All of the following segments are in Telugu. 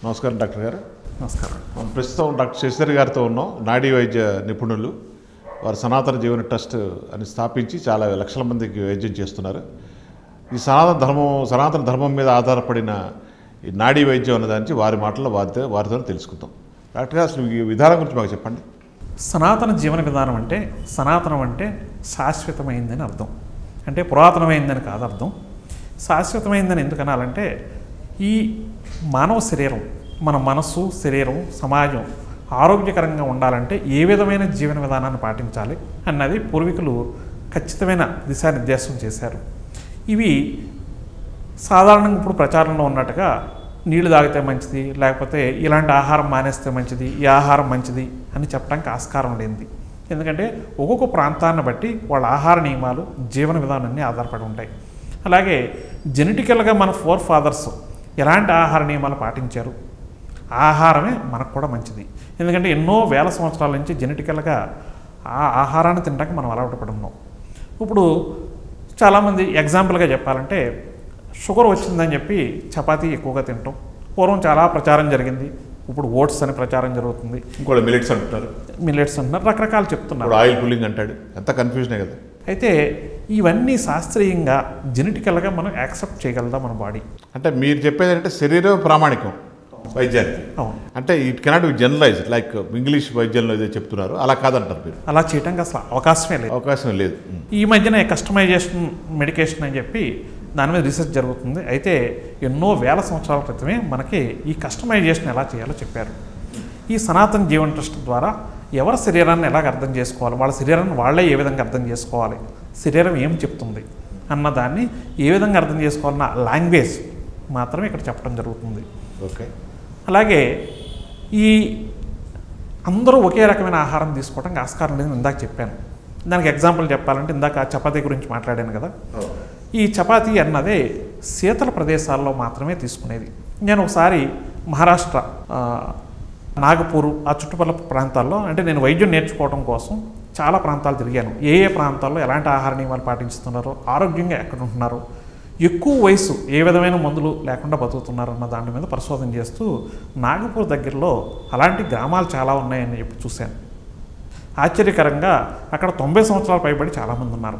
నమస్కారం డాక్టర్ గారు నమస్కారం మనం ప్రస్తుతం డాక్టర్ శశిధర్ గారితో ఉన్నాం నాడీ వైద్య నిపుణులు వారు సనాతన జీవన ట్రస్ట్ అని స్థాపించి చాలా లక్షల మందికి వైద్యం చేస్తున్నారు ఈ సనాతన ధర్మం సనాతన ధర్మం మీద ఆధారపడిన ఈ నాడీ వైద్యం అనే దానికి వారి మాటల్లో వారితో వారితో తెలుసుకుందాం డాక్టర్ గారు అసలు ఈ విధానం గురించి మాకు చెప్పండి సనాతన జీవన విధానం అంటే సనాతనం అంటే శాశ్వతమైందని అర్థం అంటే పురాతనమైందని కాదు అర్థం శాశ్వతమైందని ఎందుకు అనాలంటే ఈ మానవ శరీరం మన మనస్సు శరీరం సమాజం ఆరోగ్యకరంగా ఉండాలంటే ఏ విధమైన జీవన విధానాన్ని పాటించాలి అన్నది పూర్వీకులు ఖచ్చితమైన దిశానిర్దేశం చేశారు ఇవి సాధారణంగా ఇప్పుడు ప్రచారంలో ఉన్నట్టుగా నీళ్లు తాగితే మంచిది లేకపోతే ఇలాంటి ఆహారం మానేస్తే మంచిది ఈ ఆహారం మంచిది అని చెప్పడానికి ఆస్కారం లేనిది ఎందుకంటే ఒక్కొక్క ప్రాంతాన్ని బట్టి వాళ్ళ ఆహార నియమాలు జీవన విధానాన్ని ఆధారపడి ఉంటాయి అలాగే జెనెటికల్గా మన ఫోర్ ఫాదర్స్ ఎలాంటి ఆహార నియమాలు పాటించారు ఆ ఆహారమే మనకు కూడా మంచిది ఎందుకంటే ఎన్నో వేల సంవత్సరాల నుంచి జెనెటికల్గా ఆ ఆహారాన్ని తినడానికి మనం అలవాటు పడి ఉన్నాం ఇప్పుడు చాలామంది ఎగ్జాంపుల్గా చెప్పాలంటే షుగర్ వచ్చిందని చెప్పి చపాతీ ఎక్కువగా తింటాం పూర్వం చాలా ప్రచారం జరిగింది ఇప్పుడు ఓట్స్ అని ప్రచారం జరుగుతుంది ఇంకోటి మిలిట్స్ అంటున్నారు మిల్లెట్స్ అంటున్నారు రకరకాలు చెప్తున్నారు ఇప్పుడు ఆయిల్ పుల్లింగ్ అంటాడు ఎంత కన్ఫ్యూజనే కదా అయితే ఇవన్నీ శాస్త్రీయంగా జెనెటికల్గా మనం యాక్సెప్ట్ చేయగలదా మన బాడీ అంటే మీరు చెప్పేది అంటే శరీరం ప్రామాణికం వైద్యానికి అవును అంటే it cannot be generalize like English వైద్యంలో ఏదో చెప్తున్నారు అలా కాదంటారు మీరు అలా చేయడానికి అసలు అవకాశమే లేదు అవకాశం లేదు ఉం. ఈ మధ్యన కస్టమైజేషన్ మెడికేషన్ అని చెప్పి దాని మీద రీసెర్చ్ జరుగుతుంది అయితే ఎన్నో వేల సంవత్సరాల క్రితమే మనకి ఈ కస్టమైజేషన్ ఎలా చేయాలో చెప్పారు ఈ సనాతన జీవన్ ట్రస్ట్ ద్వారా ఎవరి శరీరాన్ని ఎలాగ అర్థం చేసుకోవాలి వాళ్ళ శరీరాన్ని వాళ్ళే ఏ విధంగా అర్థం చేసుకోవాలి శరీరం ఏం చెప్తుంది అన్న దాన్ని ఏ విధంగా అర్థం చేసుకోవాలన్న లాంగ్వేజ్ మాత్రమే ఇక్కడ చెప్పడం జరుగుతుంది ఓకే అలాగే ఈ అందరూ ఒకే రకమైన ఆహారం తీసుకోవడానికి ఆస్కారం లేదని ఇందాక చెప్పాను దానికి ఎగ్జాంపుల్ చెప్పాలంటే ఇందాక చపాతీ గురించి మాట్లాడాను కదా ఈ చపాతీ అన్నదే శీతల ప్రదేశాల్లో మాత్రమే తీసుకునేది నేను ఒకసారి మహారాష్ట్ర ఆ, నాగపూర్ ఆ చుట్టుపక్కల ప్రాంతాల్లో అంటే నేను వైద్యం నేర్చుకోవడం కోసం చాలా ప్రాంతాలు తిరిగాను ఏ ఏ ప్రాంతాల్లో ఎలాంటి ఆహార నియమాలు పాటిస్తున్నారో ఆరోగ్యంగా ఎక్కడ ఉంటున్నారో ఎక్కువ వయసు ఏ విధమైన మందులు లేకుండా బతుకుతున్నారు అన్న దాని మీద పరిశోధన చేస్తూ నాగపూర్ దగ్గరలో అలాంటి గ్రామాలు చాలా ఉన్నాయని చెప్పి చూశాను ఆశ్చర్యకరంగా అక్కడ తొంభై సంవత్సరాల పైబడి చాలామంది ఉన్నారు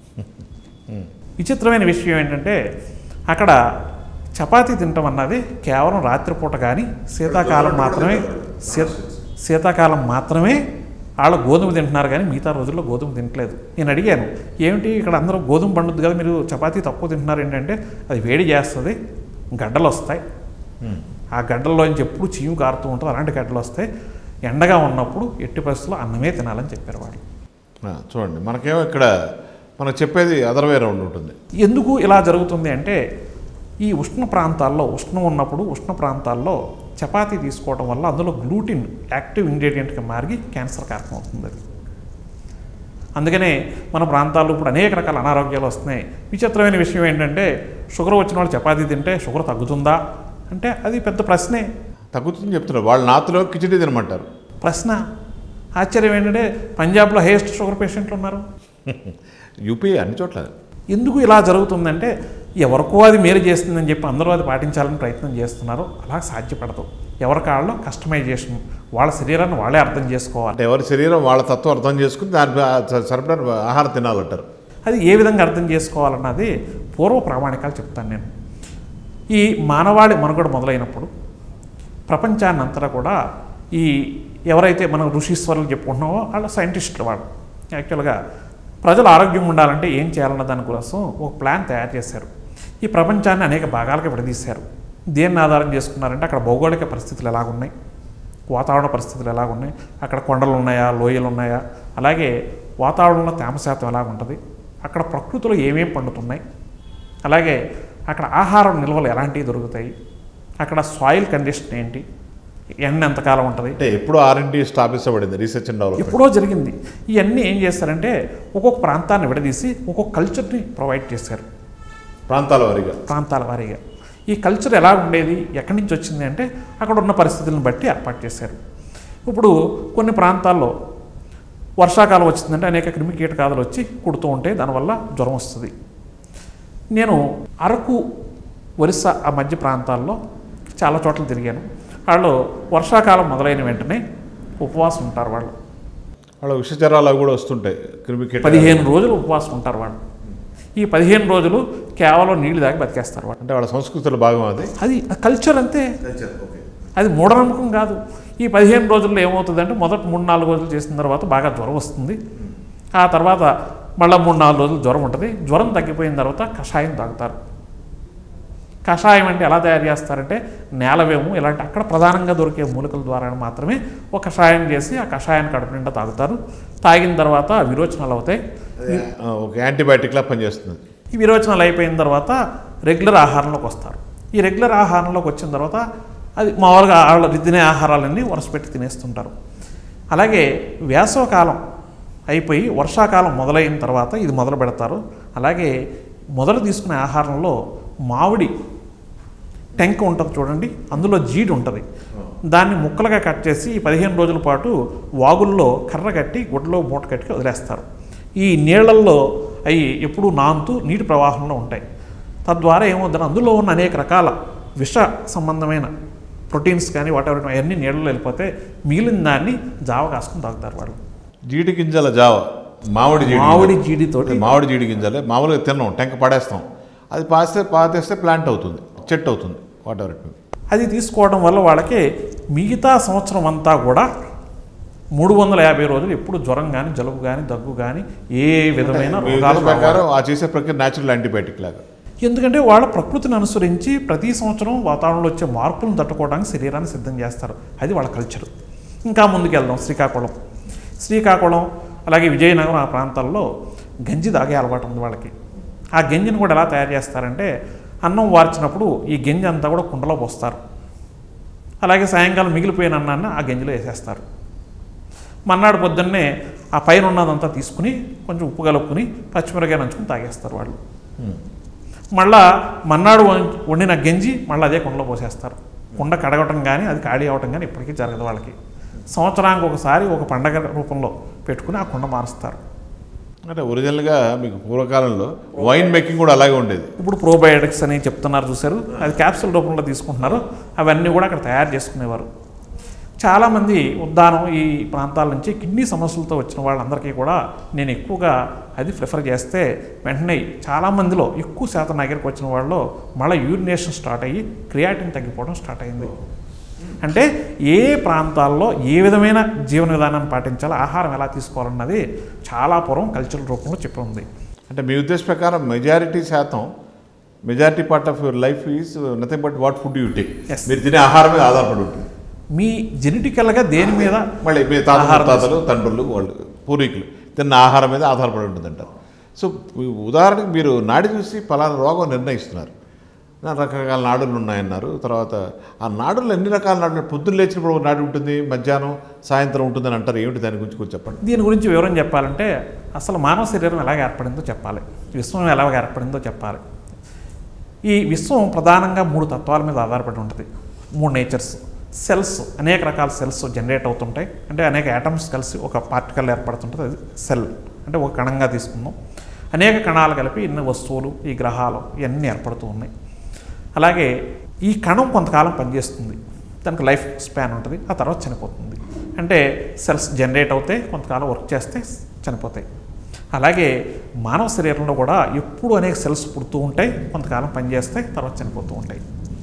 విచిత్రమైన విషయం ఏంటంటే అక్కడ చపాతీ తినటం అన్నది కేవలం రాత్రిపూట కానీ శీతాకాలం మాత్రమే శీ శీతాకాలం మాత్రమే వాళ్ళు గోధుమ తింటున్నారు కానీ మిగతా రోజుల్లో గోధుమ తినట్లేదు నేను అడిగాను ఏమిటి ఇక్కడ అందరూ గోధుమ పండుద్ది కదా మీరు చపాతీ తక్కువ తింటున్నారు ఏంటంటే అది వేడి చేస్తుంది గడ్డలు వస్తాయి ఆ గడ్డల్లోంచి ఎప్పుడు చీము కారుతూ ఉంటుంది అలాంటి గడ్డలు వస్తాయి ఎండగా ఉన్నప్పుడు ఎట్టి పరిస్థితుల్లో అన్నమే తినాలని చెప్పారు వాళ్ళు ఆ, చూడండి మనకేమో ఇక్కడ మనకు చెప్పేది అదర్ వే రౌండ్ ఉంటుంది ఎందుకు ఇలా జరుగుతుంది అంటే ఈ ఉష్ణ ప్రాంతాల్లో ఉష్ణం ఉన్నప్పుడు ఉష్ణ ప్రాంతాల్లో చపాతీ తీసుకోవడం వల్ల అందులో గ్లూటిన్ యాక్టివ్ ఇంగ్రీడియంట్గా మారి క్యాన్సర్ కారకం అవుతుంది అది అందుకనే మన ప్రాంతాల్లో ఇప్పుడు అనేక రకాల అనారోగ్యాలు వస్తున్నాయి విచిత్రమైన విషయం ఏంటంటే షుగర్ వచ్చిన వాళ్ళు చపాతీ తింటే షుగర్ తగ్గుతుందా అంటే అది పెద్ద ప్రశ్నే తగ్గుతుంది చెప్తున్నారు వాళ్ళ నాతులో కిచిడి తినమంటారు ప్రశ్న ఆశ్చర్యం ఏంటంటే పంజాబ్లో హైయెస్ట్ షుగర్ పేషెంట్లు ఉన్నారు యూపీ అన్ని చోట్ల ఎందుకు ఇలా జరుగుతుందంటే ఎవరికో అది మేలు చేస్తుందని చెప్పి అందరూ అది పాటించాలని ప్రయత్నం చేస్తున్నారు అలా సాధ్యపడదు ఎవరి కాళ్ళలో కస్టమైజేషన్ వాళ్ళ శరీరాన్ని వాళ్ళే అర్థం చేసుకోవాలి అంటే ఎవరి శరీరం వాళ్ళ తత్వం అర్థం చేసుకుని దాని సరిపడిన ఆహారం తినాలంటారు అది ఏ విధంగా అర్థం చేసుకోవాలన్నది పూర్వ ప్రామాణికాలు చెప్తాను నేను ఈ మానవాళి మనుగడ మొదలైనప్పుడు ప్రపంచాన్ని అంతటా కూడా ఈ ఎవరైతే మనం ఋషీశ్వరులు చెప్పుకుంటున్నామో వాళ్ళ సైంటిస్టులు వాళ్ళు యాక్చువల్గా ప్రజలు ఆరోగ్యంగా ఉండాలంటే ఏం చేయాలన్న దానికోసం ఒక ప్లాన్ తయారు చేశారు ఈ ప్రపంచాన్ని అనేక భాగాలుగా విడదీశారు దేన్ని ఆధారం చేసుకున్నారంటే అక్కడ భౌగోళిక పరిస్థితులు ఎలాగున్నాయి వాతావరణ పరిస్థితులు ఎలాగున్నాయి అక్కడ కొండలు ఉన్నాయా లోయలు ఉన్నాయా అలాగే వాతావరణంలో తేమ శాతం ఎలాగుంటుంది అక్కడ ప్రకృతిలో ఏమేం పండుతున్నాయి అలాగే అక్కడ ఆహారం నిల్వలు ఎలాంటివి దొరుకుతాయి అక్కడ సాయిల్ కండిషన్ ఏంటి ఎండ ఎంతకాలం ఉంటుంది అంటే ఎప్పుడు ఆర్ఎండి స్థాపించబడింది రీసెర్చ్ అండ్ డెవలప్మెంట్ ఎప్పుడో జరిగింది ఇవన్నీ ఏం చేస్తారంటే ఒక్కొక్క ప్రాంతాన్ని విడదీసి ఒక్కొక్క కల్చర్ని ప్రొవైడ్ చేశారు ప్రాంతాల వారీగా ప్రాంతాల వారీగా ఈ కల్చర్ ఎలా ఉండేది ఎక్కడి నుంచి వచ్చింది అంటే అక్కడ ఉన్న పరిస్థితులను బట్టి ఏర్పాటు చేశారు ఇప్పుడు కొన్ని ప్రాంతాల్లో వర్షాకాలం వచ్చిందంటే అనేక క్రిమి కీటకాదులు వచ్చి కుడుతూ ఉంటాయి దానివల్ల జ్వరం వస్తుంది నేను అరకు ఒరిస్సా ఆ మధ్య ప్రాంతాల్లో చాలా చోట్ల తిరిగాను వాళ్ళు వర్షాకాలం మొదలైన వెంటనే ఉపవాసం ఉంటారు వాళ్ళు వాళ్ళ విషచరాలు అవి కూడా వస్తుంటాయి క్రిమికేట్ పదిహేను రోజులు ఉపవాసం ఉంటారు వాళ్ళు ఈ పదిహేను రోజులు కేవలం నీళ్లు దాకా బతికేస్తారు వాళ్ళు అంటే వాళ్ళ సంస్కృతిలో భాగం అది అది కల్చర్ అంతే అది మూఢనమ్మకం కాదు ఈ పదిహేను రోజుల్లో ఏమవుతుందంటే మొదటి మూడు నాలుగు రోజులు చేసిన తర్వాత బాగా జ్వరం వస్తుంది ఆ తర్వాత మళ్ళీ మూడు నాలుగు రోజులు జ్వరం ఉంటుంది జ్వరం తగ్గిపోయిన తర్వాత కషాయం తాగుతారు కషాయం అంటే ఎలా తయారు చేస్తారంటే నేలవేము ఇలాంటి అక్కడ ప్రధానంగా దొరికే మూలికల ద్వారా మాత్రమే ఒక కషాయం చేసి ఆ కషాయాన్ని కడుపు నిండా తాగుతారు తాగిన తర్వాత విరోచనాలు అవుతాయి ఆ, ఒక యాంటీబయాటిక్లా పనిచేస్తుంది ఈ విరోచనాలు అయిపోయిన తర్వాత రెగ్యులర్ ఆహారంలోకి వస్తారు ఈ రెగ్యులర్ ఆహారంలోకి వచ్చిన తర్వాత అది మామూలుగా వాళ్ళ తినే ఆహారాలన్నీ వరుసపెట్టి తినేస్తుంటారు అలాగే వేసవకాలం అయిపోయి వర్షాకాలం మొదలైన తర్వాత ఇది మొదలు పెడతారు అలాగే మొదలు తీసుకునే ఆహారంలో మామిడి టెంక ఉంటుంది చూడండి అందులో జీడి ఉంటుంది దాన్ని ముక్కలుగా కట్ చేసి ఈ పదిహేను రోజుల పాటు వాగుల్లో కర్ర కట్టి గుడ్డలో మూట కట్టి వదిలేస్తారు ఈ నీళ్ళల్లో అవి ఎప్పుడూ నానుతూ నీటి ప్రవాహంలో ఉంటాయి తద్వారా ఏమవుతుందంటే అందులో ఉన్న అనేక రకాల విష సంబంధమైన ప్రోటీన్స్ కానీ వాటెవర్ అవన్నీ నీళ్ళలో వెళ్ళిపోతే మిగిలిన దాన్ని జావ కాసుకుని తాగుతారు వాళ్ళు జీడి గింజల జావ మామిడి జీడి మామిడి జీడితోటి గింజలు. మామిడి జీడి గింజలే మామూలుగా తిన్నాం టెంక పడేస్తాం అది పాస్తే పాతేస్తే ప్లాంట్ అవుతుంది చెట్టు అవుతుంది వాట్ ఎవర్ ఇట్ అది తీసుకోవడం వల్ల వాళ్ళకి మిగతా సంవత్సరం అంతా కూడా మూడు వందల యాభై రోజులు ఎప్పుడు జ్వరం కానీ జలుబు కానీ దగ్గు కానీ ఏ విధమైన రోగాలు రావు. ప్రకారం ఆ చేసే ప్రక్రియ న్యాచురల్ యాంటీబయాటిక్ లాగా ఎందుకంటే వాళ్ళ ప్రకృతిని అనుసరించి ప్రతి సంవత్సరం వాతావరణంలో వచ్చే మార్పులను తట్టుకోవడానికి శరీరాన్ని సిద్ధం చేస్తారు అది వాళ్ళ కల్చర్ ఇంకా ముందుకెళ్దాం శ్రీకాకుళం శ్రీకాకుళం అలాగే విజయనగరం ఆ ప్రాంతాల్లో గంజి తాగే అలవాటు ఉంది వాళ్ళకి ఆ గంజిని కూడా ఎలా తయారు చేస్తారంటే అన్నం వార్చినప్పుడు ఈ గంజి అంతా కూడా కుండలో పోస్తారు అలాగే సాయంకాలం మిగిలిపోయిన అన్నాన్ని ఆ గంజిలో వేసేస్తారు మన్నాడు పొద్దున్నే ఆ పైన ఉన్నదంతా తీసుకుని కొంచెం ఉప్పు కలుపుకుని పచ్చిమిరకాయ నంచుకుని తాగేస్తారు వాళ్ళు మళ్ళా మన్నాడు వం- వండిన గంజి మళ్ళీ అదే కుండలో పోసేస్తారు కుండ కడగటం కానీ అది ఖాళీ అవటం కానీ ఇప్పటికీ జరగదు వాళ్ళకి సంవత్సరానికి ఒకసారి ఒక పండగ రూపంలో పెట్టుకుని ఆ కుండ మారుస్తారు అంటే ఒరిజినల్గా మీకు పూర్వకాలంలో వైన్ మేకింగ్ కూడా అలాగే ఉండేది ఇప్పుడు ప్రోబయోటిక్స్ అని చెప్తున్నారు చూశారు అది క్యాప్సూల్ రూపంలో తీసుకుంటున్నారు అవన్నీ కూడా అక్కడ తయారు చేసుకునేవారు చాలామంది ఉద్దానం ఈ ప్రాంతాల నుంచి కిడ్నీ సమస్యలతో వచ్చిన వాళ్ళందరికీ కూడా నేను ఎక్కువగా అది ప్రిఫర్ చేస్తే వెంటనే చాలామందిలో ఎక్కువ శాతం నా దగ్గరికి వచ్చిన వాళ్ళలో మళ్ళీ యూరినేషన్ స్టార్ట్ అయ్యి క్రియాటిన్ తగ్గిపోవడం స్టార్ట్ అయింది అంటే ఏ ప్రాంతాల్లో ఏ విధమైన జీవన విధానాన్ని పాటించాలో ఆహారం ఎలా తీసుకోవాలన్నది చాలా పూర్వం కల్చరల్ రూపంలో చెప్పి ఉంది అంటే మీ ఉద్దేశ ప్రకారం మెజారిటీ శాతం majority part of your life is nothing but what food you take Yes. మీరు తినే ఆహారం మీద ఆధారపడి ఉంటుంది మీ జెనెటికల్గా దేని మీద మళ్ళీ మీ తాత ఆహారం తాతలు తండ్రులు వాళ్ళు పూర్వీకులు తిన్న ఆహారం మీద ఆధారపడి ఉంటుందంటారు సో ఈ ఉదాహరణకి మీరు నాడి చూసి పలానా రోగం నిర్ణయిస్తున్నారు నా రకరకాల నాడులు ఉన్నాయన్నారు తర్వాత ఆ నాడులు ఎన్ని రకాల నాడులు పొద్దున్న లేచినప్పుడు ఒక నాడు ఉంటుంది మధ్యాహ్నం సాయంత్రం ఉంటుందని అంటారు ఏమిటి దాని గురించి కొంచెం చెప్పండి దీని గురించి వివరం చెప్పాలంటే అసలు మానవ శరీరం ఎలాగ ఏర్పడిందో చెప్పాలి విశ్వం ఎలాగ ఏర్పడిందో చెప్పాలి ఈ విశ్వం ప్రధానంగా మూడు తత్వాల మీద ఆధారపడి ఉంటుంది మూడు నేచర్స్ సెల్స్ అనేక రకాల సెల్స్ జనరేట్ అవుతుంటాయి అంటే అనేక యాటమ్స్ కలిసి ఒక పార్టికల్ ఏర్పడుతుంటుంది అది సెల్ అంటే ఒక కణంగా తీసుకుందాం అనేక కణాలు కలిపి ఇన్ని వస్తువులు ఈ గ్రహాలు ఇవన్నీ ఏర్పడుతూ ఉన్నాయి అలాగే ఈ కణం కొంతకాలం పనిచేస్తుంది దానికి లైఫ్ స్పాన్ ఉంటుంది ఆ తర్వాత చనిపోతుంది అంటే సెల్స్ జనరేట్ అవుతాయి కొంతకాలం వర్క్ చేస్తే చనిపోతాయి అలాగే మానవ శరీరంలో కూడా ఎప్పుడు అనేక సెల్స్ పుడుతూ ఉంటాయి కొంతకాలం పనిచేస్తాయి తర్వాత చనిపోతూ ఉంటాయి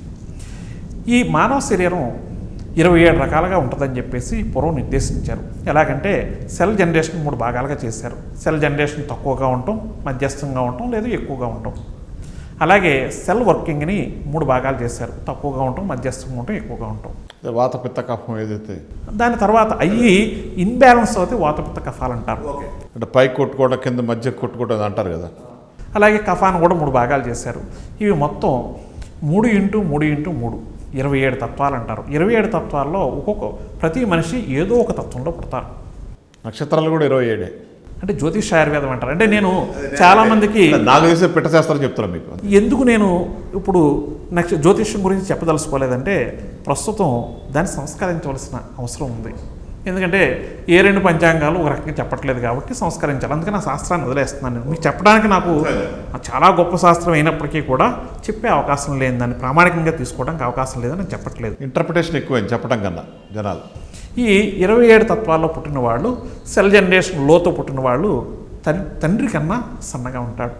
ఈ మానవ శరీరం ఇరవై ఏడు రకాలుగా ఉంటుందని చెప్పేసి పూర్వం నిర్దేశించారు ఎలాగంటే సెల్ జనరేషన్ మూడు భాగాలుగా చేశారు సెల్ జనరేషన్ తక్కువగా ఉండటం మధ్యస్థంగా ఉండటం లేదు ఎక్కువగా ఉండటం అలాగే సెల్ వర్కింగ్ని మూడు భాగాలు చేశారు తక్కువగా ఉండటం మధ్యస్థంగా ఉండటం ఎక్కువగా ఉండటం వాత పిత్త కఫం ఏదైతే దాని తర్వాత అయ్యి ఇన్బ్యాలెన్స్ అవుతే వాతపిత్త కఫాలు అంటారు అంటే పైకి కొట్టుకోవడం కింద మధ్య కొట్టుకోవడం అది అంటారు కదా అలాగే కఫాను కూడా మూడు భాగాలు చేశారు ఇవి మొత్తం మూడు ఇంటూ మూడు ఇంటూ మూడు ఇరవై ఏడు తత్వాలు అంటారు ఇరవై ఏడు తత్వాల్లో ఒక్కొక్క ప్రతి మనిషి ఏదో ఒక తత్వంలో పుడతారు నక్షత్రాలు కూడా ఇరవై ఏడే అంటే జ్యోతిష్ ఆయుర్వేదం అంటారు అంటే నేను చాలామందికి నాకు తెలిసే పిట్ట శాస్త్రం చెప్తాను మీకు ఎందుకు నేను ఇప్పుడు నెక్స్ట్ జ్యోతిష్యం గురించి చెప్పదలుచుకోలేదంటే ప్రస్తుతం దాన్ని సంస్కరించవలసిన అవసరం ఉంది ఎందుకంటే ఏ రెండు పంచాంగాలు ఒక రకంగా చెప్పట్లేదు కాబట్టి సంస్కరించాలి అందుకని ఆ శాస్త్రాన్ని వదిలేస్తున్నాను నేను. మీకు చెప్పడానికి నాకు చాలా గొప్ప శాస్త్రం అయినప్పటికీ కూడా చెప్పే అవకాశం లేని దాన్ని ప్రామాణికంగా తీసుకోవడానికి అవకాశం లేదని నేను చెప్పట్లేదు ఇంటర్ప్రిటేషన్ ఎక్కువైంది చెప్పడం కన్నా జనాలు ఈ ఇరవై ఏడు తత్వాల్లో పుట్టిన వాళ్ళు సెల్ జనరేషన్ లోతో పుట్టిన వాళ్ళు తన్- తండ్రి కన్నా సన్నగా ఉంటాడు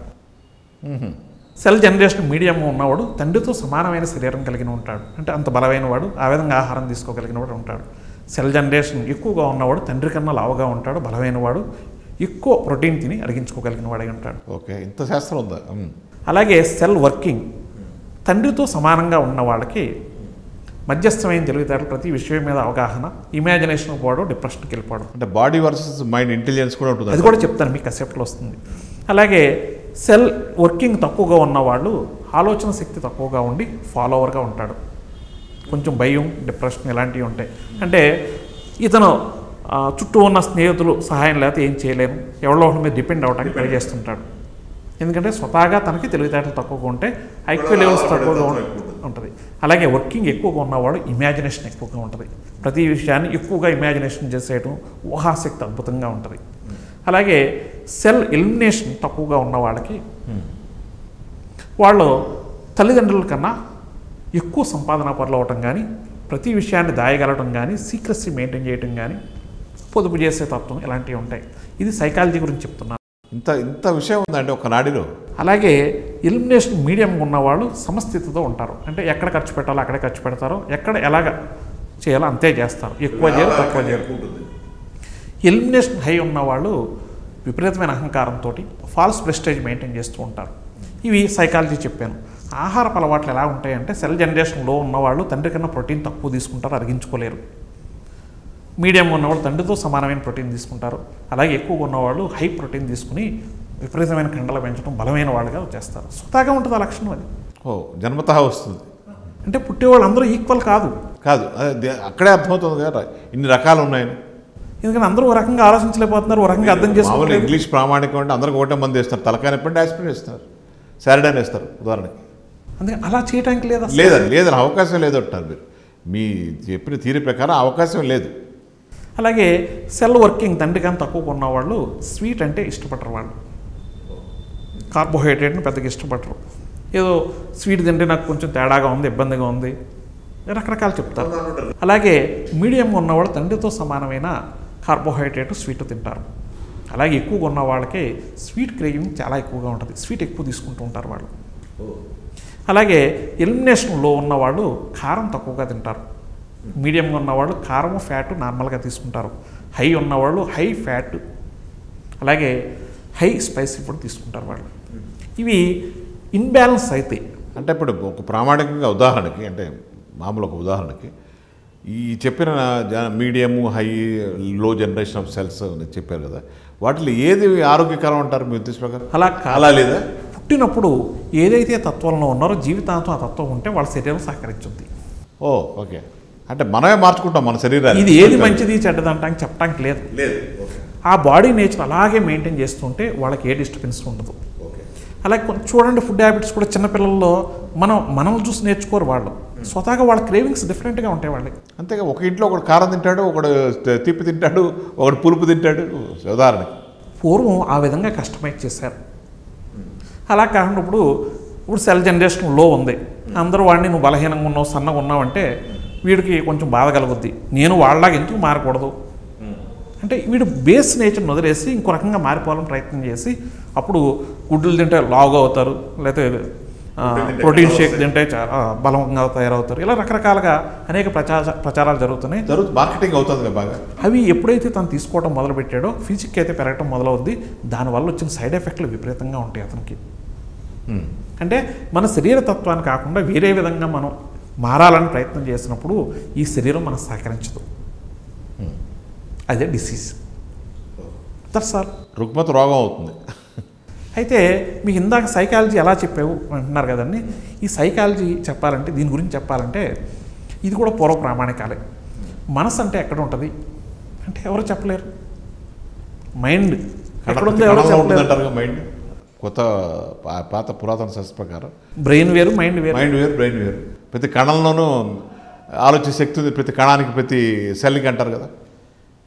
సెల్ జనరేషన్ మీడియం ఉన్నవాడు తండ్రితో సమానమైన శరీరం కలిగిన ఉంటాడు అంటే అంత బలమైన వాడు ఆ విధంగా ఆహారం తీసుకోగలిగిన వాడు ఉంటాడు సెల్ జనరేషన్ ఎక్కువగా ఉన్నవాడు తండ్రి కన్నా లావుగా ఉంటాడు బలమైన వాడు ఎక్కువ ప్రోటీన్ తిని అరిగించుకోగలిగిన వాడై ఉంటాడు ఓకే ఇంత శాస్త్రం ఉందా ఉమ్. అలాగే సెల్ వర్కింగ్ తండ్రితో సమానంగా ఉన్న వాళ్ళకి మధ్యస్థమైన తెలివితేటలు ప్రతి విషయం మీద అవగాహన ఇమాజినేషన్ పోవడం డిప్రెషన్కి వెళ్ళిపోవడం అంటే బాడీ వర్సెస్ మైండ్ ఇంటెలిజెన్స్ కూడా ఉంటుంది అది కూడా చెప్తాను మీకు కసెప్ట్లో వస్తుంది అలాగే సెల్ వర్కింగ్ తక్కువగా ఉన్నవాళ్ళు ఆలోచన శక్తి తక్కువగా ఉండి ఫాలోవర్గా ఉంటాడు కొంచెం భయం డిప్రెషన్ ఇలాంటివి ఉంటాయి అంటే ఇతను ఆ, చుట్టూ ఉన్న స్నేహితులు సహాయం లేకపోతే ఏం చేయలేను ఎవరో ఒకరి మీద డిపెండ్ అవ్వడానికి ట్రై చేస్తుంటాడు ఎందుకంటే స్వతహాగా తనకి తెలివితేటలు తక్కువగా ఉంటే ఐక్యూ లెవెల్స్ తక్కువగా ఉం- ఉంటుంది అలాగే వర్కింగ్ ఎక్కువగా ఉన్నవాడు ఇమాజినేషన్ ఎక్కువగా ఉంటుంది ప్రతి విషయాన్ని ఎక్కువగా ఇమాజినేషన్ చేసేయటం ఊహాశక్తి అద్భుతంగా ఉంటుంది అలాగే సెల్ ఎలిమినేషన్ తక్కువగా ఉన్న వాళ్ళకి వాళ్ళు తల్లిదండ్రుల కన్నా ఎక్కువ సంపాదన పనులు అవటం కానీ ప్రతి విషయాన్ని దాయగలటం కానీ సీక్రసీ మెయింటైన్ చేయటం కానీ పొదుపు చేసే తత్వం ఇలాంటివి ఉంటాయి ఇది సైకాలజీ గురించి చెప్తున్నాను ఇంత ఇంత విషయం ఉందండి ఒక నాడిలో అలాగే ఎలిమినేషన్ మీడియం ఉన్నవాళ్ళు సమస్థితితో ఉంటారు అంటే ఎక్కడ ఖర్చు పెట్టాలో అక్కడే ఖర్చు పెడతారో ఎక్కడ ఎలాగ చేయాలో అంతే చేస్తారు ఎక్కువ చేయరు తక్కువ చేయరు ఎలిమినేషన్ హై ఉన్నవాళ్ళు విపరీతమైన అహంకారంతో ఫాల్స్ ప్రెస్టేజ్ మెయింటైన్ చేస్తూ ఉంటారు ఇవి సైకాలజీ చెప్పాను ఆహారపు అలవాట్లు ఎలా ఉంటాయంటే సెల్ జనరేషన్లో ఉన్నవాళ్ళు తండ్రి కన్నా ప్రోటీన్ తక్కువ తీసుకుంటారు అరిగించుకోలేరు మీడియం ఉన్నవాళ్ళు తండ్రితో సమానమైన ప్రోటీన్ తీసుకుంటారు అలాగే ఎక్కువగా ఉన్నవాళ్ళు హై ప్రోటీన్ తీసుకుని విపరీతమైన కండలు పెంచడం బలమైన వాళ్ళుగా చేస్తారు స్వతహాగా ఉంటుంది ఆ లక్షణం అది ఓ జన్మతః వస్తుంది అంటే పుట్టేవాళ్ళు అందరూ ఈక్వల్ కాదు కాదు అదే దే- అక్కడే అర్థమవుతుంది కదా ఇన్ని రకాలు ఉన్నాయని ఎందుకంటే అందరూ ఒక రకంగా ఆలోచించలేకపోతున్నారు ఒక రకంగా అర్థం మామూలు చేసుకోలేదు ఇంగ్లీష్ ప్రామాణికం అంటే అందరికి ఒకటే మంది వేస్తారు తలకాయ నొప్పి ఆస్పిరిన్ ఇస్తారు సారడైన్ వేస్తారు ఉదాహరణకి అందుకని అలా చేయడానికి లేదు అసలు. లేదండి లేదని అవకాశం లేదు అంటున్నారు మీరు మీ చెప్పిన తీరు ప్రకారం అవకాశం లేదు అలాగే సెల్ వర్కింగ్ తండ్రి కానీ తక్కువ ఉన్నవాళ్ళు స్వీట్ అంటే ఇష్టపడరు వాళ్ళు కార్బోహైడ్రేట్ని పెద్దగా ఇష్టపడరు ఏదో స్వీట్ తింటే నాకు కొంచెం తేడాగా ఉంది ఇబ్బందిగా ఉంది రకరకాలు చెప్తారు అలాగే మీడియం ఉన్నవాళ్ళు తండ్రితో సమానమైన కార్బోహైడ్రేట్ స్వీట్ తింటారు అలాగే ఎక్కువగా ఉన్న వాళ్ళకి స్వీట్ క్రేవింగ్ చాలా ఎక్కువగా ఉంటుంది స్వీట్ ఎక్కువ తీసుకుంటూ ఉంటారు వాళ్ళు అలాగే ఎలిమినేషన్లో ఉన్నవాళ్ళు కారం తక్కువగా తింటారు మీడియంగా ఉన్నవాళ్ళు కారము ఫ్యాట్ నార్మల్గా తీసుకుంటారు హై ఉన్నవాళ్ళు హై ఫ్యాట్ అలాగే హై స్పైసీ ఫుడ్ తీసుకుంటారు వాళ్ళు ఇవి ఇన్బ్యాలెన్స్ అయితే అంటే ఇప్పుడు ఒక ప్రామాణికంగా ఉదాహరణకి అంటే మామూలు ఒక ఉదాహరణకి ఈ చెప్పిన జ- medium high low generation of cells అని చెప్పారు కదా వాటిలో ఏది ఆరోగ్యకరం అంటారు మీ ఉద్దేశం ప్రకారం అలా కాదు అలా లేదా పుట్టినప్పుడు ఏదైతే తత్వంలో ఉన్నారో జీవితాంతం ఆ తత్వం ఉంటే వాళ్ళ శరీరం సహకరించుద్ది ఓ ఓకే అంటే మనమే మార్చుకుంటాం మన శరీరాన్ని ఇది ఏది మంచిది చెడ్డదంటానికి చెప్పడానికి లేదు లేదు ఓకే ఆ బాడీ నేచర్ అలాగే మెయింటైన్ చేస్తుంటే వాళ్ళకి ఏ డిస్టర్బెన్స్ ఉండదు ఓకే అలాగే కొంచెం చూడండి ఫుడ్ హ్యాబిట్స్ కూడా చిన్నపిల్లల్లో మనం మనం చూసి నేర్చుకోరు వాళ్ళు స్వతహాగా వాళ్ళ క్రేవింగ్స్ డిఫరెంట్గా ఉంటాయి వాళ్ళకి అంతేగా ఒక ఇంట్లో ఒకడు కారం తింటాడు ఒకడు త- తిప్పి తింటాడు ఒకడు పులుపు తింటాడు ఉదాహరణకి పూర్వం ఆ విధంగా కస్టమైజ్ చేశారు అలా కాకుండా ఇప్పుడు ఇప్పుడు సెల్ జనరేషన్ లో ఉంది అందరూ వాడిని నువ్వు బలహీనంగా ఉన్నావు సన్నగా ఉన్నావు అంటే వీడికి కొంచెం బాధ కలుగుద్ది నేను వాళ్ళలాగా ఎందుకు మారకూడదు అంటే వీడు బేస్ నేచర్ని వదిలేసి ఇంకో రకంగా మారిపోవాలని ప్రయత్నం చేసి అప్పుడు గుడ్లు తింటే లావుగా అవుతారు లేకపోతే ఆ, ప్రోటీన్ షేక్ తింటే చాలా బలంగా తయారవుతారు ఇలా రకరకాలుగా అనేక ప్రచార ప్రచారాలు జరుగుతున్నాయి జరుగుతుంది మార్కెటింగ్ అవుతుంది కదా బాగా అవి ఎప్పుడైతే తను తీసుకోవడం మొదలుపెట్టాడో ఫిజిక్ అయితే పెరగటం మొదలవుద్ది దానివల్ల వచ్చిన సైడ్ ఎఫెక్ట్లు విపరీతంగా ఉంటాయి అతనికి ఉమ్. అంటే మన శరీర తత్వాన్ని కాకుండా వేరే విధంగా మనం మారాలని ప్రయత్నం చేసినప్పుడు ఈ శరీరం మనకు సహకరించదు అదే డిసీజ్ దట్స్ ఆల్ రుగ్మత రోగం అవుతుంది అయితే మీకు ఇందాక సైకాలజీ ఎలా చెప్పావు అంటున్నారు కదండి ఈ సైకాలజీ చెప్పాలంటే దీని గురించి చెప్పాలంటే ఇది కూడా పూర్వ ప్రామాణికాలే మనసు అంటే ఎక్కడ ఉంటుంది అంటే ఎవరు చెప్పలేరు మైండ్ ఎక్కడ ఉందో ఎవరు కణంలో చెప్పలేరు ఉంటుందంటారు మైండ్ కొత్త పా- పాత పురాతన శాస్త్ర ప్రకారం బ్రెయిన్ వేరు మైండ్ వేరు మైండ్ వేరు బ్రెయిన్ వేరు ప్రతి కణంలోనూ ఆలోచన శక్తి ఉంది ప్రతి కణానికి ప్రతి సెల్కి అంటారు కదా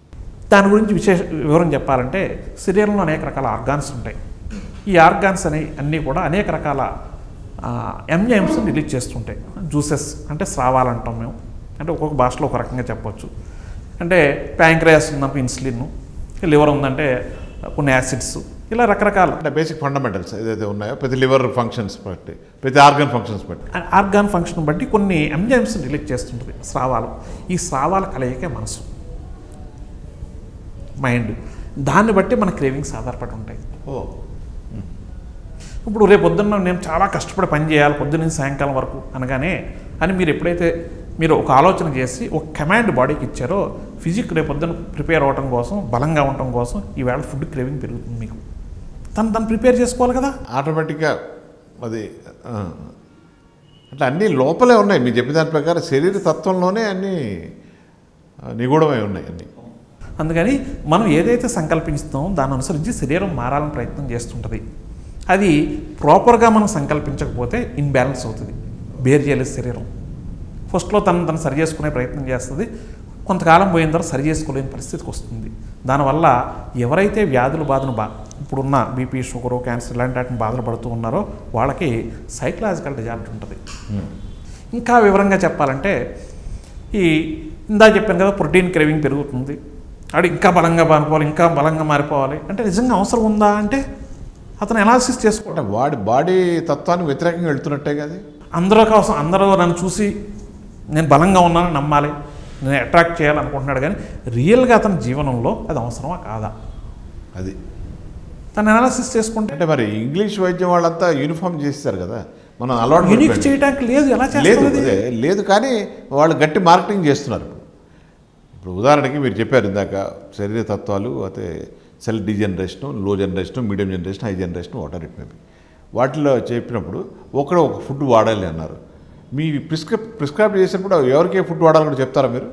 దాని గురించి విశేష వివరం చెప్పాలంటే శరీరంలో అనేక రకాల ఆర్గాన్స్ ఉంటాయి ఈ ఆర్గాన్స్ అనే అన్నీ కూడా అనేక రకాల ఎంజైమ్స్ రిలీజ్ చేస్తుంటాయి జ్యూసెస్ అంటే స్రావాలు అంటాం మేము అంటే ఒక్కొక్క భాషలో ఒక రకంగా చెప్పొచ్చు అంటే ప్యాంక్రయాస్ ఉందనుకో ఇన్సులిన్ లివర్ ఉందంటే కొన్ని యాసిడ్స్ ఇలా రకరకాల అంటే బేసిక్ ఫండమెంటల్స్ ఏదైతే ఉన్నాయో ప్రతి లివర్ ఫంక్షన్స్ బట్టి ప్రతి ఆర్గన్ ఫంక్షన్స్ బట్టి ఆర్గాన్ ఫంక్షన్ బట్టి కొన్ని ఎంజైమ్స్ రిలీజ్ చేస్తుంటుంది స్రావాలు ఈ స్రావాల కలయికే మనసు మైండ్ దాన్ని బట్టి మన క్రేవింగ్స్ ఆధారపడి ఉంటాయి ఓ ఇప్పుడు రేపు పొద్దున్న నేను చాలా కష్టపడి పని చేయాలి పొద్దున్న నుంచి సాయంకాలం వరకు అనగానే అని మీరు ఎప్పుడైతే మీరు ఒక ఆలోచన చేసి ఒక కమాండ్ బాడీకి ఇచ్చారో ఫిజిక్ రేపు పొద్దున్న ప్రిపేర్ అవ్వటం కోసం బలంగా ఉండటం కోసం ఈవేళ ఫుడ్ క్రేవింగ్ పెరుగుతుంది మీకు తను తను ప్రిపేర్ చేసుకోవాలి కదా ఆటోమేటిక్గా అది ఆ, అంటే అన్నీ లోపలే ఉన్నాయి మీరు చెప్పిన దాని ప్రకారం శరీర తత్వంలోనే అన్నీ ఆ, నిగూఢమై ఉన్నాయి అన్నీ అందుకని మనం ఏదైతే సంకల్పిస్తామో దాన్ని అనుసరించి శరీరం మారాలని ప్రయత్నం చేస్తుంటుంది అది ప్రాపర్గా మనం సంకల్పించకపోతే ఇన్బ్యాలెన్స్ అవుతుంది బేర్ చేయలేదు శరీరం ఫస్ట్లో తను తను సరి చేసుకునే ప్రయత్నం చేస్తుంది కొంతకాలం పోయిన తర్వాత సరి చేసుకోలేని పరిస్థితికి వస్తుంది దానివల్ల ఎవరైతే వ్యాధుల బాధను బా ఇప్పుడున్న బీపీ షుగరు క్యాన్సర్ ఇలాంటి వాటిని బాధలు పడుతూ ఉన్నారో వాళ్ళకి సైకలాజికల్ డిజార్డర్ ఉంటుంది ఇంకా వివరంగా చెప్పాలంటే ఈ ఇందా చెప్పాను కదా ప్రోటీన్ క్రేవింగ్ పెరుగుతుంది ఆడు ఇంకా బలంగా మారిపోవాలి ఇంకా బలంగా మారిపోవాలి అంటే నిజంగా అవసరం ఉందా అంటే అతను అనాలిసిస్ చేసుకోవడం అంటే వాడి బాడీ తత్వానికి వ్యతిరేకంగా వెళ్తున్నట్టే కదా అందరూ కోసం అందరూ నన్ను చూసి నేను బలంగా ఉన్నానని నమ్మాలి నేను అట్రాక్ట్ చేయాలనుకుంటున్నాడు కానీ రియల్గా అతని జీవనంలో అది అవసరమా కాదా అది తను అనాలిసిస్ చేసుకుంటే అంటే మరి ఇంగ్లీష్ వైద్యం వాళ్ళంతా యూనిఫామ్ చేస్తారు కదా మనం అలవాటు యూనిక్ పడిపోయాం. చేయడానికి లేదు ఎలా లేదు చేస్తుంది అదే లేదు కానీ వాళ్ళు గట్టి మార్కెటింగ్ చేస్తున్నారు ఇప్పుడు ఇప్పుడు ఉదాహరణకి మీరు చెప్పారు ఇందాక శరీర తత్వాలు అయితే cell degeneration low generation medium generation high generation whatever it maybe వాటిలో చెప్పినప్పుడు ఒకడు ఒక ఫుడ్ వాడాలి అన్నారు మీ ప్రిస్క్రిప్ ప్రిస్క్రైబ్ చేసినప్పుడు ఎవరికి ఏ ఫుడ్ వాడాలని కూడా చెప్తారా మీరు